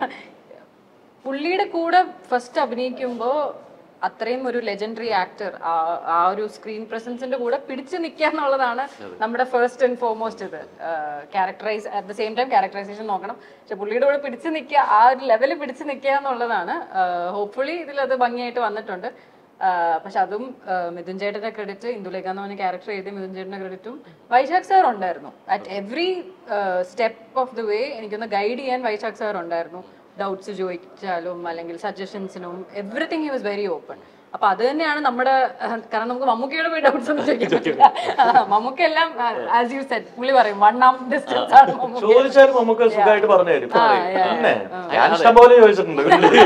പുള്ളിയുടെ കൂടെ ഫസ്റ്റ് അഭിനയിക്കുമ്പോ അത്രയും ഒരു ലെജൻഡറി ആക്ടർ ആ ഒരു സ്ക്രീൻ പ്രസൻസിന്റെ കൂടെ പിടിച്ചു നിൽക്കുക എന്നുള്ളതാണ് നമ്മുടെ ഫസ്റ്റ് ആൻഡ് ഫോർമോസ്റ്റ് ഇത് characterise at the same time characterisation നോക്കണം പക്ഷെ പുള്ളിയുടെ കൂടെ പിടിച്ചു നിൽക്കുക ആ ഒരു ലെവലിൽ പിടിച്ചു നിൽക്കുക എന്നുള്ളതാണ് ഹോപ്പ്ഫുള്ളി ഇതിൽ അത് ഭംഗിയായിട്ട് വന്നിട്ടുണ്ട് ആഹ് പക്ഷെ അതും ആഹ് മിഥുൻ ചേട്ടന്റെ ക്രെഡിറ്റ് ഇന്ദുലേഖ എന്ന് പറഞ്ഞ ക്യാരക്ടർ എഴുതിയ മിഥുൻ ചേട്ടന്റെ ക്രെഡിറ്റും വൈശാഖ് സാർ ഉണ്ടായിരുന്നു at every step of the way എനിക്കൊന്ന് ഗൈഡ് ചെയ്യാൻ വൈശാഖ് സാർ ഉണ്ടായിരുന്നു ഡൗട്ട്സ് ചോദിച്ചാലും അല്ലെങ്കിൽ സജഷൻസിനും everything he was very open അപ്പൊ അത് തന്നെയാണ് നമ്മുടെ ആഹ് കാരണം നമുക്ക് മമ്മൂക്കയോട് പോയി ഡൗട്ട്സ് ഒന്നും ചോദിക്കാൻ പറ്റില്ല ആഹ് മമ്മൂക്ക എല്ലാം ആസ് യു സെറ്റ് പുള്ളി പറയും വൺ ആം ഡിസ്റ്റൻസ് ആണ് മമ്മൂക്ക ചോദിച്ചാലും നമുക്ക് സുഖമായിട്ട് പറഞ്ഞു തരും ആ, yeah, പിന്നെ yeah. ഞാൻ ഇഷ്ടം പോലെ ചോദിച്ചിട്ടുണ്ട്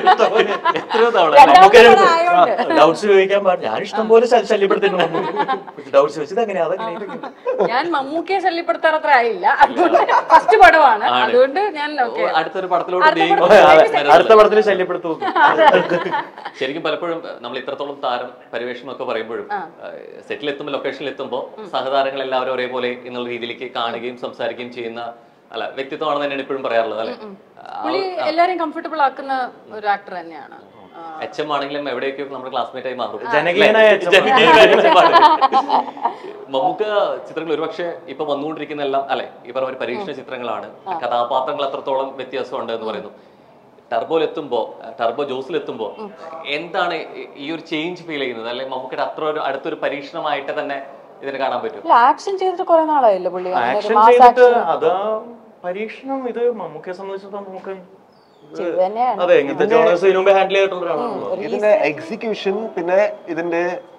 എത്രയോ തവണ നമുക്ക് രണ്ടാമത്തെ ആയോണ്ട്. ഡൗട്ട്സ് ചോദിക്കാൻ പാടില്ല ഞാൻ ഇഷ്ടം പോലെ ശ- ശല്യപ്പെടുത്തിയിട്ടുണ്ട് ഡൗട്ട്സ് ചോദിച്ചത് എങ്ങനെയാ അതെങ്ങനെ ഇതെങ്ങനെ? ഞാൻ മമ്മൂക്കയെ ശല്യപ്പെടുത്താറത്ര ആയില്ല അതുകൊണ്ട് ഫസ്റ്റ് പടമാണ് അതുകൊണ്ട് ഞാൻ ഓക്കെ അടുത്തൊരു പടത്തിലോട്ട് അടുത്ത നീങ്ങും. ഓ, അതെ. അടുത്ത പടത്തിൽ ശല്യപ്പെടുത്തു ശരിക്കും പലപ്പോഴും നമ്മൾ ഇത്രത്തോളം താരം പരിവേഷം ഒക്കെ പറയുമ്പോഴും സെറ്റിൽ എത്തുമ്പോൾ ലൊക്കേഷനിൽ എത്തുമ്പോൾ സഹതാരങ്ങൾ എല്ലാവരും ഒരേപോലെ എന്നുള്ള രീതിയിലേക്ക് കാണുകയും സംസാരിക്കുകയും ചെയ്യുന്ന അല്ല വ്യക്തിത്വമാണെന്ന് തന്നെയാണ് ഇപ്പോഴും പറയാറുള്ളത് അല്ലെ പുള്ളി എല്ലാരെയും കംഫർട്ടബിൾ ആക്കുന്ന ഒരു ആക്ടർ തന്നെയാണ് ആ, എച്ച് എം ആണെങ്കിലും എവിടെയൊക്കെ നമ്മുടെ ക്ലാസ്മേറ്റ് ആയി മാറും ജനകീയനായ HM. ജനകീയനായി മാറും. മമ്മൂക്ക ചിത്രങ്ങൾ ഒരുപക്ഷെ ഇപ്പൊ വന്നുകൊണ്ടിരിക്കുന്ന എല്ലാം അല്ലെ ഈ പറഞ്ഞ ഒരു പരീക്ഷണ ചിത്രങ്ങളാണ് കഥാപാത്രങ്ങൾ അത്രത്തോളം വ്യത്യാസമുണ്ട് എന്ന് പറയുന്നു ടർബോയിലെത്തുമ്പോ ടർബോ ജോസിലെത്തുമ്പോ എന്താണ് ഈ- ഈ ഒരു ചേഞ്ച് ഫീൽ ചെയ്യുന്നത് അല്ലെങ്കിൽ മമ്മൂക്കയുടെ അത്ര ഒരു അടുത്തൊരു പരീക്ഷണമായിട്ട് തന്നെ ഇതിനെ കാണാൻ പറ്റും ഇല്ല ആക്ഷൻ ചെയ്തിട്ട് കുറെ നാളായില്ല പുള്ളി അങ്ങനെ ഒരു ആക്ഷൻ mass ചെയ്തിട്ട് action അതാ പരീക്ഷണം ഇത് മമ്മൂക്കയെ സംബന്ധിച്ചിടത്തോളം നമുക്ക് ചെയ്തു തന്നെയാണ് അതെ ഇങ്ങനത്തെ ജോണേഴ്സ് ഇതിനു മുമ്പ് ഹാൻഡിൽ ചെയ്തിട്ടുള്ള ഒരാളാണല്ലോ ഇതിന്റെ എക്സിക്യൂഷൻ പിന്നെ ഇതിന്റെ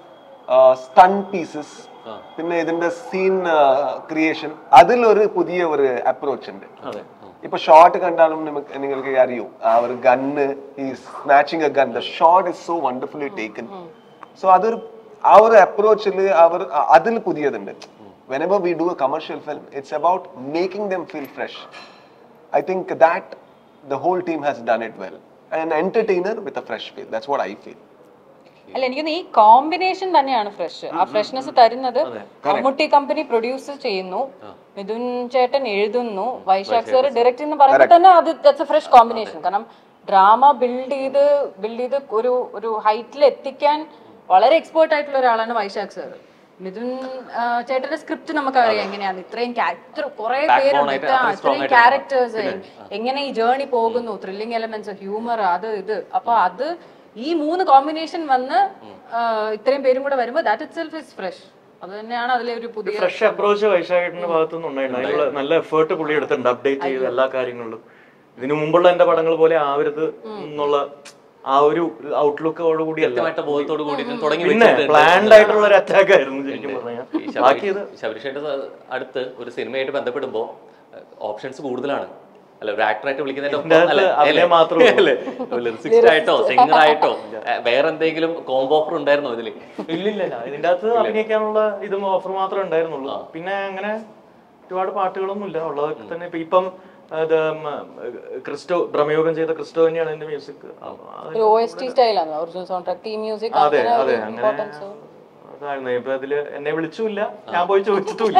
സ്റ്റൺ പീസസ് പിന്നെ ഇതിന്റെ സീൻ ക്രിയേഷൻ അതിലൊരു പുതിയ ഒരു അപ്രോച്ച് ഉണ്ട് ഇപ്പൊ ഷോട്ട് കണ്ടാലും നിമക്ക് നിങ്ങൾക്ക് അറിയൂ ആ ഒരു ഗണ്ണ് ഈ snatching a gun the shot is so wonderfully taken so അതൊരു ആ ഒരു അപ്രോച്ചിൽ അവർ അ- അതിൽ പുതിയതുണ്ട് whenever we do a commercial film it's about making them feel fresh i think that the whole team has done it well an entertainer with a fresh feel that's what i feel അല്ല എനിക്കൊന്ന് ഈ കോമ്പിനേഷൻ തന്നെയാണ് ഫ്രഷ് ആ ഫ്രഷ്നെസ് തരുന്നത് മമ്മൂട്ടി കമ്പനി പ്രൊഡ്യൂസ് ചെയ്യുന്നു മിഥുൻ ചേട്ടൻ എഴുതുന്നു വൈശാഖ് സാർ ഡയറക്റ്റ് എന്ന് പറയുമ്പോൾ തന്നെ അത് ദാറ്റ്സ് എ ഫ്രഷ് കോമ്പിനേഷൻ കാരണം ഡ്രാമ ബിൽഡ് ചെയ്ത് ബിൽഡ് ചെയ്ത് ഒരു ഒരു ഹൈറ്റിൽ എത്തിക്കാൻ വളരെ എക്സ്പേർട്ട് ആയിട്ടുള്ള ഒരാളാണ് വൈശാഖ് സാർ മിഥുൻ ആ, ചേട്ടന്റെ സ്ക്രിപ്റ്റ് നമുക്ക് അറിയാം എങ്ങനെയാണ് ഇത്രയും ca- ഇത്ര കുറെ പേരുണ്ട് ആയിട്ട് ഇത്ര- അത്രയും strong ഇത്രയും ആയിട്ട് ക്യാരക്ടേഴ്സ് എങ്ങനെ ഈ ജേർണി പോകുന്നു ത്രില്ലിംഗ് എലമെന്റ്സ് ഹ്യൂമർ അത് ഇത് അപ്പൊ അത് ഈ മൂന്ന് കോമ്പിനേഷൻ വന്ന് ആ, ഇത്രയും പേരും കൂടെ വരുമ്പോ that itself is fresh അത് തന്നെയാണ് അതിലെ ഒരു പുതിയ ഫ്രഷ് അപ്രോച്ച് വൈശാഖേട്ടന്റെ ഭാഗത്തു നിന്നുണ്ടായിരുന്നു അതിനുള്ള നല്ല എഫേർട്ട് പുള്ളി എടുത്തിട്ടുണ്ട് അപ്ഡേറ്റ് ചെയ്ത് എല്ലാ കാര്യങ്ങളിലും ഇതിനു മുമ്പുള്ള എന്റെ പടങ്ങൾ പോലെ ആവരുത് എന്നുള്ള ആ ഒരു ഔട്ട്ലുക്കോട് കൂടിയല്ല കൃത്യമായിട്ട് ബോധത്തോട് കൂടി തുടങ്ങി പിന്നെ വെച്ചിട്ടുണ്ട്. പ്ലാൻഡ് ആയിട്ടുള്ള ഒരു അറ്റാക്ക് ആയിരുന്നു ശരിക്കും ഈ പറഞ്ഞാൽ ബാക്കി ഇത് ശബരിഷയുടെ അടുത്ത് ഒരു സിനിമയായിട്ട് ബന്ധപ്പെടുമ്പോ ഓപ്ഷൻസ് കൂടുതലാണ് അല്ല ഒരു ആക്ടറായിട്ട് വിളിക്കുന്നതിന്റെ ഇതിന്റെ ഒപ്പം അകത്ത് അല്ലേ? അഭിനയം മാത്രമേ ഉള്ളൂ. അല്ലേ? ലിറിസിസ്റ്റ് ആയിട്ടോ സിംഗർ ആയിട്ടോ ഏ, വേറെ എന്തെങ്കിലും കോംബോ ഓഫർ ഉണ്ടായിരുന്നോ ഇതില് ഇല്ലില്ല ഇതിന്റെ അകത്ത് അഭിനയിക്കാനുള്ള ഇതും ഓഫർ മാത്രമേ ഉണ്ടായിരുന്നുള്ളൂ പിന്നെ അങ്ങനെ ഒരുപാട് പാട്ടുകളൊന്നും ഇല്ല ഉള്ളതൊക്കെ തന്നെ ഇപ്പൊ ഇപ്പം ഇത് ഉം, ക്രിസ്റ്റോ ഡ്രമയോഗം ചെയ്ത ക്രിസ്റ്റോ തന്നെയാണ് എന്റെ മ്യൂസിക് ഒരു ഒ എസ് ടി സ്റ്റൈലാണ് original soundtrack team music അതെ അതെ അങ്ങനെ അതായിരുന്നു ഇപ്പൊ അതില് എന്നെ വിളിച്ചുമില്ല ഞാൻ പോയി ചോദിച്ചിട്ടുമില്ല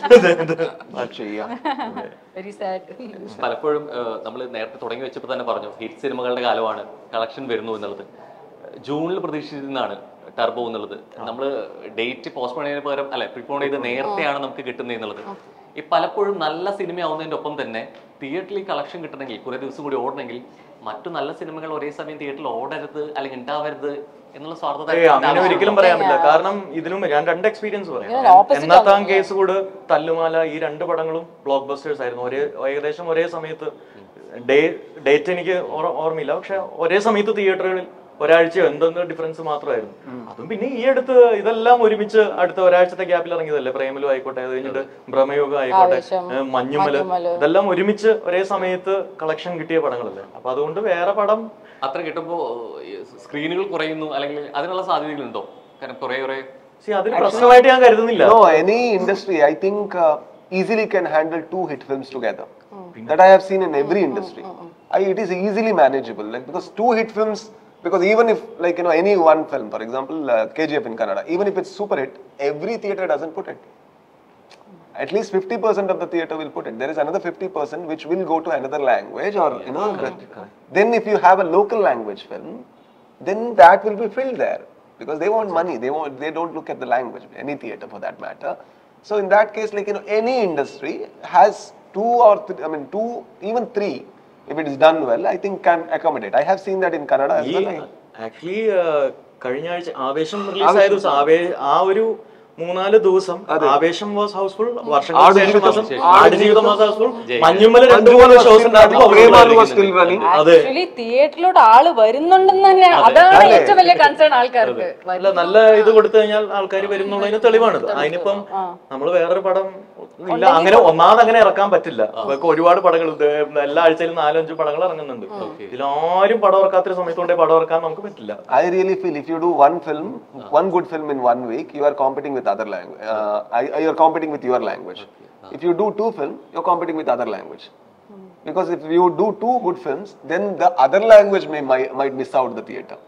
അത് ചെയ്യാം വെരി സാഡ് പലപ്പോഴും നമ്മൾ നേരത്തെ തുടങ്ങി വെച്ചപ്പോൾ തന്നെ പറഞ്ഞു ഹിറ്റ് സിനിമകളുടെ കാലമാണ് കളക്ഷൻ വരുന്നു എന്നുള്ളത് ജൂണിൽ പ്രതീക്ഷിച്ചിരുന്നതാണ് ടർബോ എന്നുള്ളത് നമ്മൾ ഡേറ്റ് പോസ്റ്റ്പോൺ ചെയ്യുന്നതിന് പകരം അല്ലെ പ്രിപ്പോൺ ചെയ്ത് നേരത്തെയാണ് നമുക്ക് കിട്ടുന്നത് എന്നുള്ളത് ഈ പലപ്പോഴും നല്ല സിനിമ ആവുന്നതിന്റെ ഒപ്പം തന്നെ തിയേറ്ററിൽ കളക്ഷൻ കിട്ടണമെങ്കിൽ കുറെ ദിവസം കൂടി ഓടണമെങ്കിൽ മറ്റു നല്ല സിനിമകൾ ഒരേ സമയം തിയേറ്ററിൽ ഓടരുത് അല്ലെങ്കിൽ ഉണ്ടാവരുത് എന്നുള്ള സ്വാർത്ഥത ഏയ് അങ്ങനെ ഒരിക്കലും പറയാൻ പറ്റില്ല കാരണം ഇതിനും ഞാൻ രണ്ട് എക്സ്പീരിയൻസ് പറയാം എന്നത്താം കേസ് കൂട് തല്ലുമാല ഈ രണ്ട് പടങ്ങളും ബ്ലോക്ക് ബസ്റ്റേഴ്സ് ആയിരുന്നു ഒരേ ഏകദേശം ഒരേ സമയത്ത് ഡേ ഡേറ്റ് എനിക്ക് ഓർ- ഓർമ്മയില്ല പക്ഷെ ഒരേ സമയത്ത് തിയേറ്ററുകളിൽ ഒരാഴ്ചയോ എന്തെങ്കിലും ഡിഫറൻസ് മാത്രമായിരുന്നു അതും പിന്നെ ഈ അടുത്ത് ഇതെല്ലാം ഒരുമിച്ച് അടുത്ത ഒരാഴ്ചത്തെ ഗ്യാപ്പിൽ ഇറങ്ങിയതല്ലേ പ്രേമലു ആയിക്കോട്ടെ അത് കഴിഞ്ഞിട്ട് ഭ്രമയുഗം ആയിക്കോട്ടെ ആവേശം, ഏഹ് മഞ്ഞുമല് ഇതെല്ലാം ഒരുമിച്ച് ഒരേ സമയത്ത് കളക്ഷൻ കിട്ടിയ പടങ്ങളല്ലേ അപ്പൊ അതുകൊണ്ട് വേറെ പടം അത്ര കിട്ടുമ്പോൾ സ്ക്രീനുകൾ കുറയുന്നു അല്ലെങ്കിൽ അതിനുള്ള സാധ്യതകളുണ്ടോ കാരണം കുറെ കുറെ See, അതൊരു പ്രശ്നമായിട്ട് ഞാൻ കരുതുന്നില്ല No, any industry, I think, uh, easily can handle two hit films together. That I have seen in every industry. I, it is easily manageable, like because two hit films. Because even if, like you know, any one film, for example, uh, KGF in Kannada, even if it's super hit, every theater doesn't put it. At least 50% of the theater will put it. There is another 50% which will go to another language, or you know, then if you have a local language film, then that will be filled there because they want money. They want they don't look at the language. Any theater for that matter. So in that case, like you know, any industry has two or th- I mean two, even three. If it is done well, I think can accommodate. I have seen that in Kannada as ഈ well. I- ആക്ച്വലി കഴിഞ്ഞ ആഴ്ച ആവേശം റിലീസ് ആയ ദിവസം ആവേ ആ ഒരു മൂന്നാല് ദിവസം ആവേശം വാസ് ഹൗസ്ഫുൾ വർഷങ്ങൾക്ക് ശേഷം മാസം ആടുജീവിതം വാസ് ഹൗസ്ഫുൾ മഞ്ഞുമല രണ്ടു മൂന്ന് ഷോസ് ഉണ്ടായിരുന്നു Prema was still running. അതെ ആക്ച്വലി തിയേറ്ററിലോട്ട് ആള് വരുന്നുണ്ടെന്ന് തന്നെ അതാണ് ഏറ്റവും വലിയ കൺസേൺ ആൾക്കാർക്ക് അല്ല നല്ല ഇത് കൊടുത്തു കഴിഞ്ഞാൽ ആൾക്കാർ വരും എന്നുള്ളതിന് തെളിവാണിത് അതിനിപ്പം നമ്മൾ വേറൊരു പടം ഇല്ല അങ്ങനെ ഒന്നാമത് അങ്ങനെ ഇറക്കാൻ പറ്റില്ല ഇപ്പൊ ഒരുപാട് പടങ്ങൾ ഇത് എല്ലാ ആഴ്ചയിലും നാലോ അഞ്ചോ പടങ്ങൾ ഇറങ്ങുന്നുണ്ട് ഇതിലാരും പടം ഇറക്കാത്തൊരു സമയത്ത് കൊണ്ടേ പടം ഇറക്കാൻ നമുക്ക് പറ്റില്ല I really feel if you do one film, one good film in one week, you are competing with other language. Uh, I- I- you are competing with your language. If you do two film, you're competing with other language. Because if you do two good films, then the other language may might, might miss out the theater.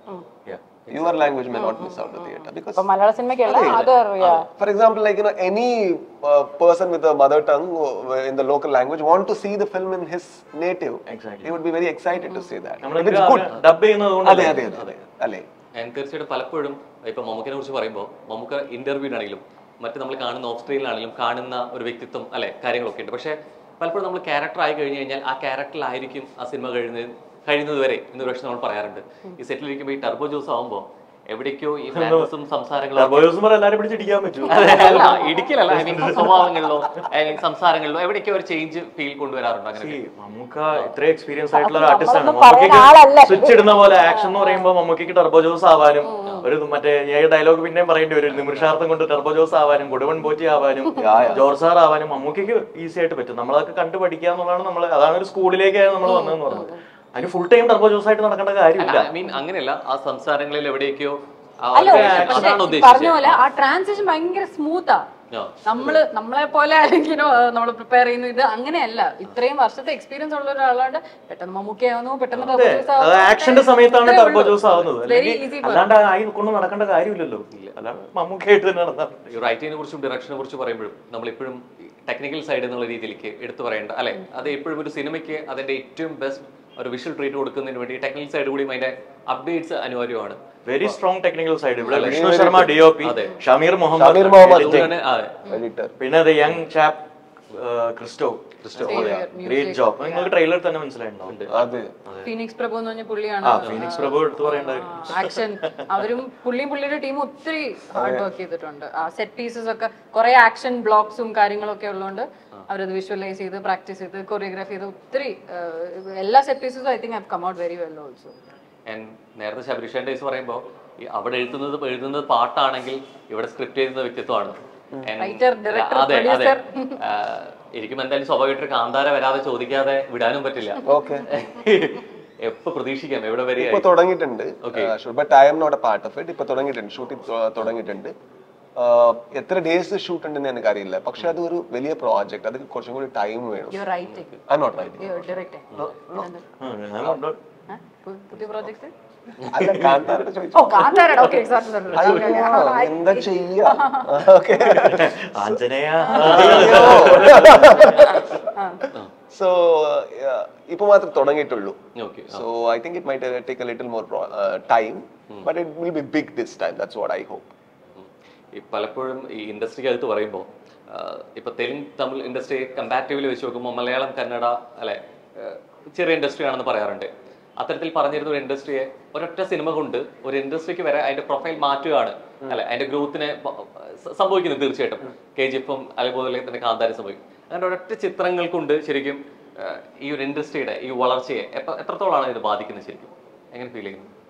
Your language may not miss out the theater because. ഇപ്പൊ മലയാള സിനിമയ്ക്കല്ല other For example, like you know, any uh, person with a mother tongue uh, in the local language want to see the film in his native. Exactly. He would be very excited to see that. നമ്മൾ If it's good. ഡബ് ചെയ്യുന്നത് അതെ കൊണ്ട് അതെ അതെ അല്ലേ ഞാൻ തീർച്ചയായിട്ടും പലപ്പോഴും ഇപ്പൊ മമ്മൂക്കിനെ കുറിച്ച് പറയുമ്പോൾ മമ്മൂക്ക ഇന്റർവ്യൂവിനാണെങ്കിലും മറ്റ് നമ്മൾ കാണുന്ന ഓഫ് സ്ക്രീനിലാണെങ്കിലും കാണുന്ന ഒരു വ്യക്തിത്വം അല്ലെ കാര്യങ്ങളൊക്കെ ഉണ്ട് പക്ഷെ പലപ്പോഴും നമ്മൾ ക്യാരക്ടർ ആയി കഴിഞ്ഞു കഴിഞ്ഞാൽ ആ ക്യാരക്ടറിലായിരിക്കും ആ സിനിമ കഴിയുന്നത് കഴിയുന്നത് വരെ എന്ന് പക്ഷെ നമ്മൾ പറയാറുണ്ട് ഈ സെറ്റിലിരിക്കുമ്പോൾ ഈ ടർബോ ജ്യൂസ് ആവുമ്പോൾ എവിടേക്കോ ഈ മാനസും സംസാരങ്ങളും ടർബോ ജ്യൂസ് പറഞ്ഞാൽ എല്ലാവരും പിടിച്ചിടിക്കാൻ പറ്റും അതെ, അല്ല, ഇടിക്കലല്ല ഐ മീൻ സ്വഭാവങ്ങളിലോ അല്ലെങ്കിൽ സംസാരങ്ങളിലോ എവിടേക്കോ ഒരു ചേഞ്ച് ഫീൽ കൊണ്ടുവരാറുണ്ട് അങ്ങനെ See, മമ്മൂക്ക ഇത്രയും എക്സ്പീരിയൻസ് ആയിട്ടുള്ള ഒരു ആർട്ടിസ്റ്റ് ആണ് നമ്മളൊന്നും പറയുന്ന മമ്മൂക്കയ്ക്ക് ആളല്ല. സ്വിച്ച് ഇടുന്ന പോലെ ആക്ഷൻ എന്ന് പറയുമ്പോൾ മമ്മൂക്കയ്ക്ക് ടർബോ ജോസ് ആവാനും ഒരു മറ്റേ ഈ ഡയലോഗ് പിന്നെയും പറയേണ്ടി വരും നിമിഷാർത്ഥം കൊണ്ട് ടർബോ ജോസ് ആവാനും കൊടുവൺ പോറ്റി ആവാനും ജോർജ് സാർ ആവാനും മമ്മൂക്കയ്ക്ക് ഈസി ആയിട്ട് പറ്റും നമ്മളതൊക്കെ കണ്ടു പഠിക്കുക എന്നുള്ളതാണ് നമ്മൾ അതാണ് ഒരു സ്കൂളിലേക്കാണ് നമ്മൾ വന്നതെന്ന് പറഞ്ഞത് അതിന് ഫുൾ ടൈം ടർബോ ജോസ് ആയിട്ട് നടക്കേണ്ട കാര്യമില്ല ഐ മീൻ അങ്ങനെയല്ല ആ സംസാരങ്ങളിൽ എവിടേക്കോ ആ അല്ല ഒരു- പക്ഷെ അതാണ് പറഞ്ഞ ഉദ്ദേശിച്ചത് പോലെ ആ ട്രാൻസിഷൻ ഭയങ്കര സ്മൂത്താ ആ. നമ്മള് നമ്മളെ പോലെ ആരെങ്കിലും നമ്മൾ പ്രിപ്പയർ ചെയ്യുന്നു ഇത് അങ്ങനെയല്ല ഇത്രയും വർഷത്തെ എക്സ്പീരിയൻസ് ഉള്ള ഒരാളാണ്ട് പെട്ടെന്ന് മമ്മൂക്കയാവുന്നു പെട്ടെന്ന് അതെ Turbo Juice അത് ആവുന്നു. ആക്ഷന്റെ സമയത്താണ് ഇത്രയേ ടർബോ ഉള്ളൂ. ജോസ് ആവുന്നത് Very അല്ലെങ്കിൽ easy അല്ലാണ്ട് ആയി കൊണ്ട് നടക്കേണ്ട കാര്യമില്ലല്ലോ അല്ലാണ്ട് മമ്മൂക്കയായിട്ട് തന്നെ നടന്നാൽ ഈ റൈറ്റിങ്ങിനെ കുറിച്ചും ഡയറക്ഷനെ കുറിച്ച് പറയുമ്പോഴും നമ്മൾ എപ്പോഴും ടെക്നിക്കൽ സൈഡ് എന്നുള്ള രീതിയിലേക്ക് എടുത്തു പറയേണ്ട അല്ലെ അത് എപ്പോഴും ഒരു സിനിമയ്ക്ക് അതിന്റെ ഏറ്റവും ബെസ്റ്റ് ഒരു വിഷ്വൽ ട്രീറ്റ് കൊടുക്കുന്നതിന് വേണ്ടി ടെക്നിക്കൽ സൈഡ് കൂടി അതിന്റെ അപ്ഡേറ്റ്സ് അനിവാര്യമാണ് വെരി സ്ട്രോങ് ടെക്നിക്കൽ സൈഡ് ഇവിടെ Vishnu Sharma D O P അതെ. ഷമീർ ഷമീർ മുഹമ്മദ് മുഹമ്മദ്. editing. അതുകൊണ്ട് തന്നെ അതെ editor. പിന്നെ അത് young chap Christo Christo Music. Great job നിങ്ങൾക്ക് ട്രെയിലർ തന്നെ മനസ്സിലായിട്ടുണ്ടാവും അതെ ഫീനിക്സ് പ്രഭു എന്ന് പറഞ്ഞ പുള്ളിയാണ് ആ ഫീനിക്സ് പ്രഭു എടുത്തു പറയേണ്ട ആക്ഷൻ അവരും പുള്ളിയും പുള്ളിയുടെ ടീമും ഒത്തിരി ഹാർഡ് വർക്ക് ചെയ്തിട്ടുണ്ട് ആ സെറ്റ് പീസസ് ഒക്കെ കുറെ ആക്ഷൻ ബ്ലോക്സും കാര്യങ്ങളൊക്കെ ഉള്ളതുകൊണ്ട് അവരത് വിഷ്വലൈസ് ചെയ്ത് പ്രാക്ടീസ് ചെയ്ത് കൊറിയോഗ്രാഫി ചെയ്ത് ഒത്തിരി ഏഹ്, എല്ലാ സെറ്റ് പീസസും I think have come out very well also And നേരത്തെ ശബരിഷൻ ഡേയ്സ് പറയുമ്പോൾ ഈ അവിടെ എഴുതുന്നത് എഴുതുന്നത് പാട്ടാണെങ്കിൽ ഇവിടെ സ്ക്രിപ്റ്റ് ചെയ്യുന്ന വ്യക്തിത്വമാണ് And Writer, director, അതെ അതെ producer. ആഹ് എനിക്കും എന്തായാലും സ്വാഭാവികമായിട്ട് ഒരു കാന്താര വരാതെ ചോദിക്കാതെ വിടാനും പറ്റില്ല ഓക്കെ എപ്പോ പ്രതീക്ഷിക്കാം എവിടെ വരെ ഇപ്പൊ തുടങ്ങിയിട്ടുണ്ട് but I M not a part of it ഇപ്പൊ തുടങ്ങിയിട്ടുണ്ട് ഷൂട്ടിംഗ് തുടങ്ങിയിട്ടുണ്ട് ആഹ് എത്ര ഡേയ്സ് ഷൂട്ട് ഉണ്ടെന്ന് എനിക്കറിയില്ല പക്ഷെ അത് ഒരു വലിയ പ്രോജക്റ്റ് അത് കുറച്ചും കൂടി ടൈം വേണം you writing I not writing you directing പുതിയ പ്രോജക്ട് അല്ല കാന്താരുടെ ചോദിച്ചു ഓ കാന്താരയുടെ ഓക്കെ അയ്യോ, എന്താ ചെയ്യാ ഓക്കെ ആഞ്ജനേയ സോ ഇപ്പൊ മാത്രം തുടങ്ങിയിട്ടുള്ളൂ okay so I think it might take a little more time but it will be big this time that's what I hope ഈ പലപ്പോഴും ഈ ഇൻഡസ്ട്രിക്കകത്ത് പറയുമ്പോൾ ഇപ്പൊ തെലുങ്ക് തമിഴ് ഇൻഡസ്ട്രി കമ്പാരിറ്റീവ്ലി വെച്ച് നോക്കുമ്പോൾ മലയാളം കന്നഡ അല്ലെ ആഹ് ചെറിയ ഇൻഡസ്ട്രി ആണെന്ന് പറയാറുണ്ട് അത്തരത്തിൽ പറഞ്ഞിരുന്ന ഒരു ഇൻഡസ്ട്രിയെ ഒരൊറ്റ സിനിമ കൊണ്ട് ഒരു ഇൻഡസ്ട്രിക്ക് വരെ അതിന്റെ പ്രൊഫൈൽ മാറ്റുകയാണ് അല്ലെ അതിന്റെ ഗ്രോത്തിനെ സംഭവിക്കുന്നു തീർച്ചയായിട്ടും കെ ജി എഫും അതുപോലെ തന്നെ കാന്താരി സംഭവിക്കും അങ്ങനെ ഒരൊറ്റ ചിത്രങ്ങൾ കൊണ്ട് ശരിക്കും ആഹ് ഈ ഒരു ഇൻഡസ്ട്രിയുടെ ഈ വളർച്ചയെ എപ്പ- എത്രത്തോളാണ് ഇത് ബാധിക്കുന്നത് ശരിക്കും എങ്ങനെ ഫീൽ ചെയ്യുന്നു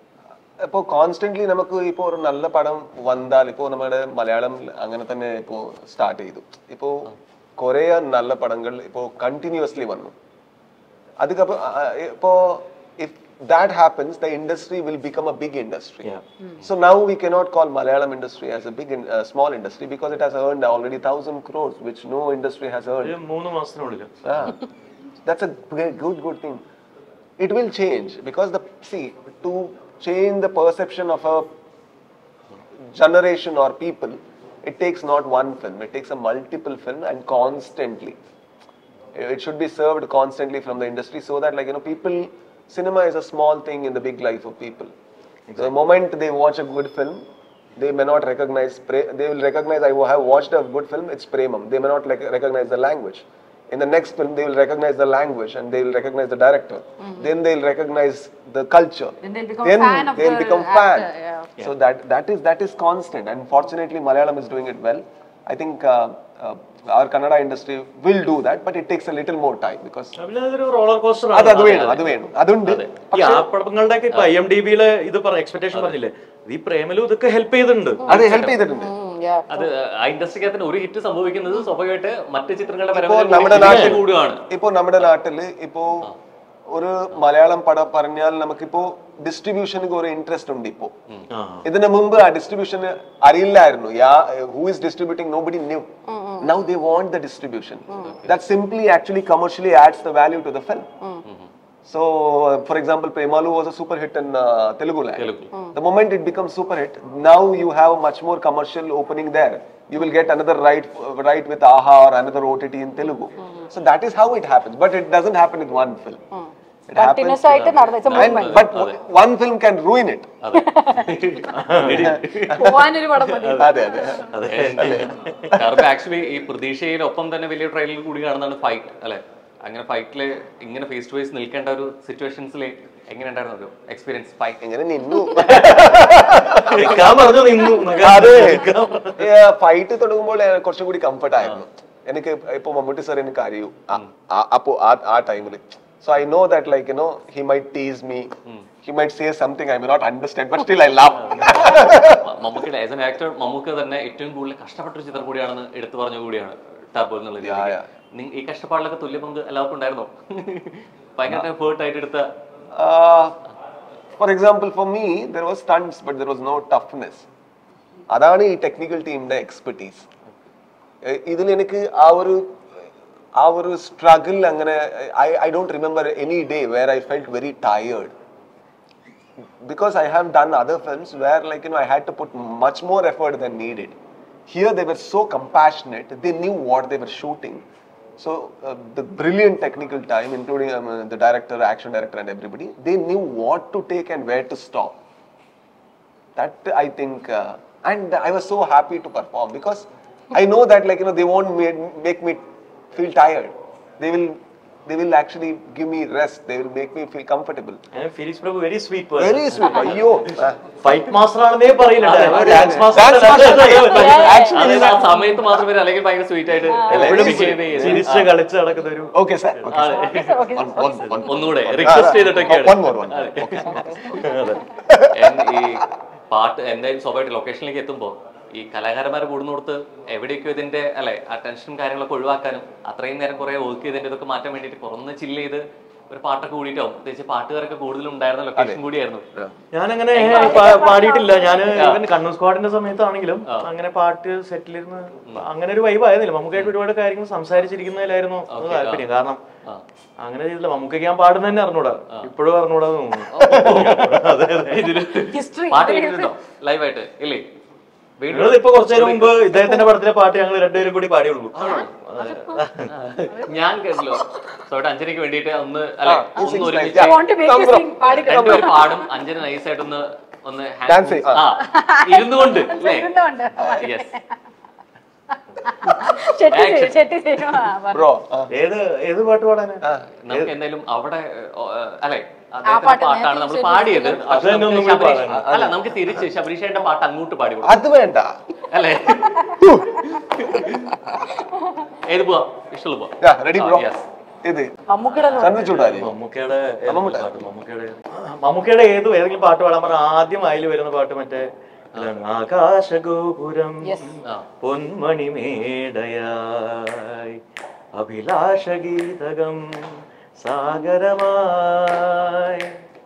ഇപ്പോ കോൺസ്റ്റന്റ്ലി നമുക്ക് ഇപ്പോ ഒരു നല്ല പടം വന്നാൽ ഇപ്പോ നമ്മുടെ മലയാളം അങ്ങനെ തന്നെ ഇപ്പോ സ്റ്റാർട്ട് ചെയ്തു ഇപ്പോ കുറേ നല്ല പടങ്ങൾ ഇപ്പോ കണ്ടിന്യൂസ്ലി വന്നു അതുക്കപ്പോ ഇപ്പോ if that happens the industry will become a big industry So now we cannot call Malayalam industry as a big, in, uh, small industry because it has earned already thousand crores, which no industry has earned. ഒരു മൂന്ന് മാസത്തിനുള്ളിൽ Ah, that's a great, good, good thing. It will change because the see to change the perception of a generation or people, it takes not one film. It takes a multiple film and constantly. It should be served constantly from the industry so that like you know people, cinema is a small thing in the big life of people. The moment they watch a good film, they may not recognize. Pre- they will recognize. I have watched a good film. It's premam. They may not like, recognize the language. In the next film, they will recognize the language and they will recognize the director. Then they'll recognize the culture. Then they'll become fan of they'll the become actor, fan. yeah. So that that is that is constant. And fortunately, Malayalam is doing it well. I think uh, uh, our Kannada industry will do that, but it takes a little more time because പിന്നെ അതൊരു റോളർ കോസ്റ്റർ അത് അത് വേണം അത് വേണം അതുണ്ട് ഈ ആ പടങ്ങളുടെ ഒക്കെ ഇപ്പൊ ഐ എം ഡി ബിയിലെ ഇത് എക്സ്പെക്ടേഷൻ പറഞ്ഞില്ലേ ഈ പ്രേമലും ഇതൊക്കെ ഹെൽപ്പ് ചെയ്തിട്ടുണ്ട് അത് ഹെൽപ്പ് ചെയ്തിട്ടുണ്ട് അത് ആ ഇൻഡസ്ട്രിക്കകത്തിന് ഒരു ഹിറ്റ് സംഭവിക്കുന്നത് സ്വാഭാവികമായിട്ട് മറ്റ് ചിത്രങ്ങളുടെ ഇപ്പോ പരമാവധി നമ്മുടെ വിജയം നാട്ടിൽ കൂടുകയാണ് ഇപ്പോ നമ്മുടെ നാട്ടില് ഇപ്പോ ഒരു മലയാളം പടം പറഞ്ഞാൽ നമുക്കിപ്പോ ഡിസ്ട്രിബ്യൂഷന് ഒരു ഇൻട്രസ്റ്റ് ഉണ്ട് ഇപ്പോ ഇതിനു മുമ്പ് ആ ഡിസ്ട്രിബ്യൂഷൻ അറിയില്ലായിരുന്നു who is distributing nobody knew now they want the distribution that simply actually commercially adds the value to the film So, uh, for example, Premalu was a super hit in uh, Telugu land. The moment it becomes super hit, now you have much more commercial opening there. You will get another right, right with AHA or another OTT in Telugu. So that is how it happens. But it doesn't happen with one film. It happens. Continuous ആയിട്ട് നടന്ന it's a And, movement. but one film can ruin it. പോവാനൊരു പടം മതി അതെ അതെ കാരണം ആക്ച്വലി ഈ പ്രതീക്ഷയിലൊപ്പം തന്നെ വലിയ ട്രയലിൽ കൂടി കാണുന്നതാണ് ഫൈറ്റ് അല്ലെ അങ്ങനെ ഫൈറ്റില് ഇങ്ങനെ ഫേസ് ടു ഫേസ് നിൽക്കേണ്ട ഒരു സിറ്റുവേഷൻസിൽ എങ്ങനെ ഉണ്ടായിരുന്നു ഒരു എക്സ്പീരിയൻസ് ഫൈറ്റ് എങ്ങനെ നിന്നു നിൽക്കാൻ പറഞ്ഞു നിന്നു അതെ ഫൈറ്റ് തുടങ്ങുമ്പോൾ ഞാൻ കുറച്ചും കൂടി കംഫർട്ട് ആയിരുന്നു എനിക്ക് ഇപ്പൊ മമ്മൂട്ടി സാർ എനിക്ക് അറിയൂ ആ- ആ- അപ്പോ ആ- ആ ടൈമിൽ so I know that like you know he might tease me he might say something I may not understand but still I love മമ്മൂക്കിയുടെ ആസ് എൻ ആക്ടർ മമ്മൂക്ക് തന്നെ ഏറ്റവും കൂടുതൽ കഷ്ടപ്പെട്ട ഒരു ചിത്രം കൂടിയാണെന്ന് എടുത്തു പറഞ്ഞ കൂടിയാണ് ടർബോ എന്നുള്ള രീതിയിൽ. yeah. നി- ഈ കഷ്ടപ്പാടിലൊക്കെ തുല്യ പങ്ക് എല്ലാവർക്കും ഉണ്ടായിരുന്നോ ഭയങ്കര എഫേർട്ട് ആയിട്ട് എടുത്ത for example for me there was stunts but there was no toughness അതാണ് ഈ ടെക്നിക്കൽ ടീമിന്റെ എക്സ്പെർട്ടീസ് ഇതിൽ എനിക്ക് ആ ഒരു ആ ഒരു സ്ട്രഗിൾ അങ്ങനെ I I don't remember any day where I felt very tired because I have done other films where like you know I had to put much more effort than needed. Here they were so compassionate. They knew what they were shooting. So uh, the brilliant technical time, including um, uh, the director, action director, and everybody, they knew what to take and where to stop. That I think, uh, and I was so happy to perform because I know that like you know they won't make, make me feel tired. They will, they will actually give me rest. They will make me feel comfortable. Phoenix Prabhu very sweet Very sweet. അയ്യോ ഫൈറ്റ് മാസ്റ്റർ ആണെന്നേ പറയില്ല ഡാൻസ് Dance മാസ്റ്റർ Actually, അത് ആ സമയത്ത് മാത്രം വരെ അല്ലെങ്കിൽ ഭയങ്കര സ്വീറ്റ് ആയിട്ട് എപ്പോഴും behave ചെയ്യുന്നത്. ചിരിച്ച് കളിച്ച് നടക്കുന്ന ഒരു Okay, sir. Okay, sir. അതെ. One, one, one. ഒന്നുകൂടെ റിക്വസ്റ്റ് ചെയ്തിട്ടൊക്കെയാണ് One more, one. Okay. And ഈ പാട്ട് എന്തായാലും സ്വാഭാവികമായിട്ട് ലൊക്കേഷനിലേക്ക് എത്തുമ്പോ ഈ കലാകാരന്മാരെ കൂടുന്നിടത്ത് എവിടെയൊക്കെ ഇതിന്റെ അല്ലെ ആ ടെൻഷനും കാര്യങ്ങളൊക്കെ ഒഴിവാക്കാനും അത്രയും നേരം കുറെ വർക്ക് ചെയ്തതിന്റെ ഇതൊക്കെ മാറ്റാൻ വേണ്ടിയിട്ട് കുറന്ന് ചില്ല് ചെയ്ത് ഒരു പാട്ടൊക്കെ കൂടിയിട്ടാവും പ്രത്യേകിച്ച് പാട്ടുകാരൊക്കെ കൂടുതലും ഉണ്ടായിരുന്ന ലൊക്കേഷൻ കൂടിയായിരുന്നു ഞാനങ്ങനെ പാ- പാടിയിട്ടില്ല ഞാൻ ഇവൻ കണ്ണൂർ സ്ക്വാഡിന്റെ സമയത്താണെങ്കിലും അങ്ങനെ പാട്ട് സെറ്റിലിരുന്ന് അങ്ങനെ ഒരു വൈബ് ആയിരുന്നില്ല മമ്മൂക്കായിട്ട് ഒരുപാട് കാര്യങ്ങൾ സംസാരിച്ചിരിക്കുന്നതിലായിരുന്നു അത് താല്പര്യം കാരണം അങ്ങനെ ചെയ്തില്ല മമ്മൂക്കയ്ക്ക് ഞാൻ പാടുന്ന തന്നെ അറിഞ്ഞൂടാ ഇപ്പോഴും അറിഞ്ഞൂടാ എന്ന് തോന്നുന്നു അതെ അതെ ഇതില് History. പാട്ട് കേട്ടിട്ടുണ്ടോ ലൈവായിട്ട് ഇല്ലേ വീണ്ടും നിങ്ങളിത് ഇപ്പൊ കുറച്ചു നേരം മുമ്പ് ഇദ്ദേഹത്തിന്റെ പടത്തിലെ പാട്ട് ഞങ്ങൾ രണ്ടുപേരും കൂടി പാടിയുള്ളൂ ഞാൻ കേട്ടല്ലോ സോട്ട് അഞ്ജനയ്ക്ക് വേണ്ടിയിട്ട് ഒന്ന് അല്ലെ ഒന്ന് sings like ഒരുമിച്ച് I want to make you sing. പാടി രണ്ടുപേരും പാടും അഞ്ജന നൈസായിട്ടൊന്ന് ഒന്ന് hand Dance moves. ചെയ്യ്. ആ ഇരുന്നു കൊണ്ട് അല്ലേ ഇരുന്നുകൊണ്ട്. യെസ് ചെട്ടി ചെയ്യും, ചെട്ടി ചെയ്യും. ആ, പറഞ്ഞു. Bro. uh, ഏത് ഏത് പാട്ട് പാടാനാ നമുക്ക് എന്തായാലും അവിടെ ഓ, ഏ, അല്ലെ ആ അദ്ദേഹത്തിന്റെ പാട്ട് പാട്ടാണ് നമ്മൾ നേരത്തെ പാടിയത് ശബ്രിഷ് പക്ഷെ തന്നെ നമുക്ക് ഒന്നും കൂടി ശബരീഷ്- പാടാനാ. അല്ല നമുക്ക് തിരിച്ച് ശബരീഷയുടെ പാട്ട് അങ്ങോട്ട് പാടി കൊടുക്കാം അത് വേണ്ട അല്ലേ ഏത് പോവാ ഇഷ്ടമുള്ള പോവാ Yeah, ready, bro? യെസ് ഇത് മമ്മൂക്കയുടെ കണ്ടിച്ചൂടാരി മമ്മൂക്കയുടെ ഏതെങ്കിലും പാട്ട് മമ്മൂക്കയുടെ മമ്മൂക്കയുടെ ഏത് ഏതെങ്കിലും പാട്ട് പാടാൻ പറഞ്ഞാൽ ആദ്യം അതിൽ വരുന്ന പാട്ട് മറ്റേ ഇതാണ്. ആകാശഗോപുരം ആ. പൊന്മണി മേടയായി അഭിലാഷഗീതകം സാഗരമായി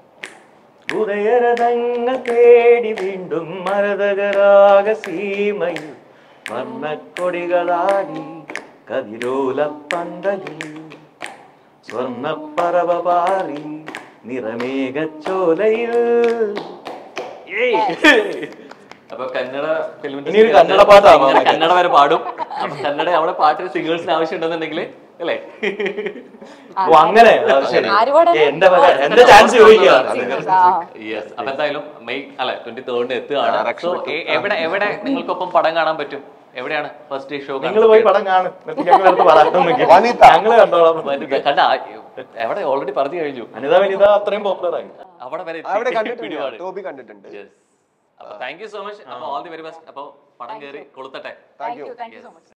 ഉദയരഥങ്ങൾ തേടി വീണ്ടും മരതകരാഗ സീമയിൽ വർണ്ണക്കൊടികളാടി കതിരോല പന്തലിൽ സ്വർണ്ണപ്പറവ പാറി നിറമേഘച്ചോലയിൽ അപ്പൊ കന്നഡ ഫിലിം ഇനി ഒരു കന്നഡ പാട്ടാണോ? കന്നഡ വരെ പാടും അപ്പൊ കന്നഡ അവിടെ പാട്ടിന് സിംഗേഴ്സിന് ആവശ്യം ഉണ്ടെന്നുണ്ടെങ്കിൽ അല്ലേ ഓ അങ്ങനെ അത് ശരി ആര് പാടാനാ? ഏ, എന്റെ വക- എന്റെ ചാൻസ് ചോദിക്കുക ആ. യെസ് അപ്പൊ എന്തായാലും മെയ് അല്ല ട്വന്റി തേർഡിന് എത്തുകയാണ് സോ എവിടെ എവിടെ നിങ്ങൾക്കൊപ്പം പടം കാണാൻ പറ്റും എവിടെയാണ് ഫസ്റ്റ് ഡേ ഷോ നിങ്ങൾ പോയി പടം കാണും എന്നിട്ട് ഞങ്ങൾ അടുത്ത് പറയാൻ വനിത. ഞങ്ങള് കണ്ടോളാം കണ്ട എവിടെ ഓൾറെഡി പറഞ്ഞു കഴിഞ്ഞു അനിത വനിത അത്രയും പോപ്പുലർ ആയി അവിടെ വരെ എത്തി. അവിടെ കണ്ടിട്ടുണ്ട് പിടിപാട്. ടോബി കണ്ടിട്ടുണ്ട് Yes. അപ്പൊ താങ്ക് യു സോ മച്ച് അപ്പൊ ഓൾ ദി വെരി ബെസ്റ്റ് അപ്പൊ പടം കയറി കൊളുത്തട്ടെ thank you thank you so much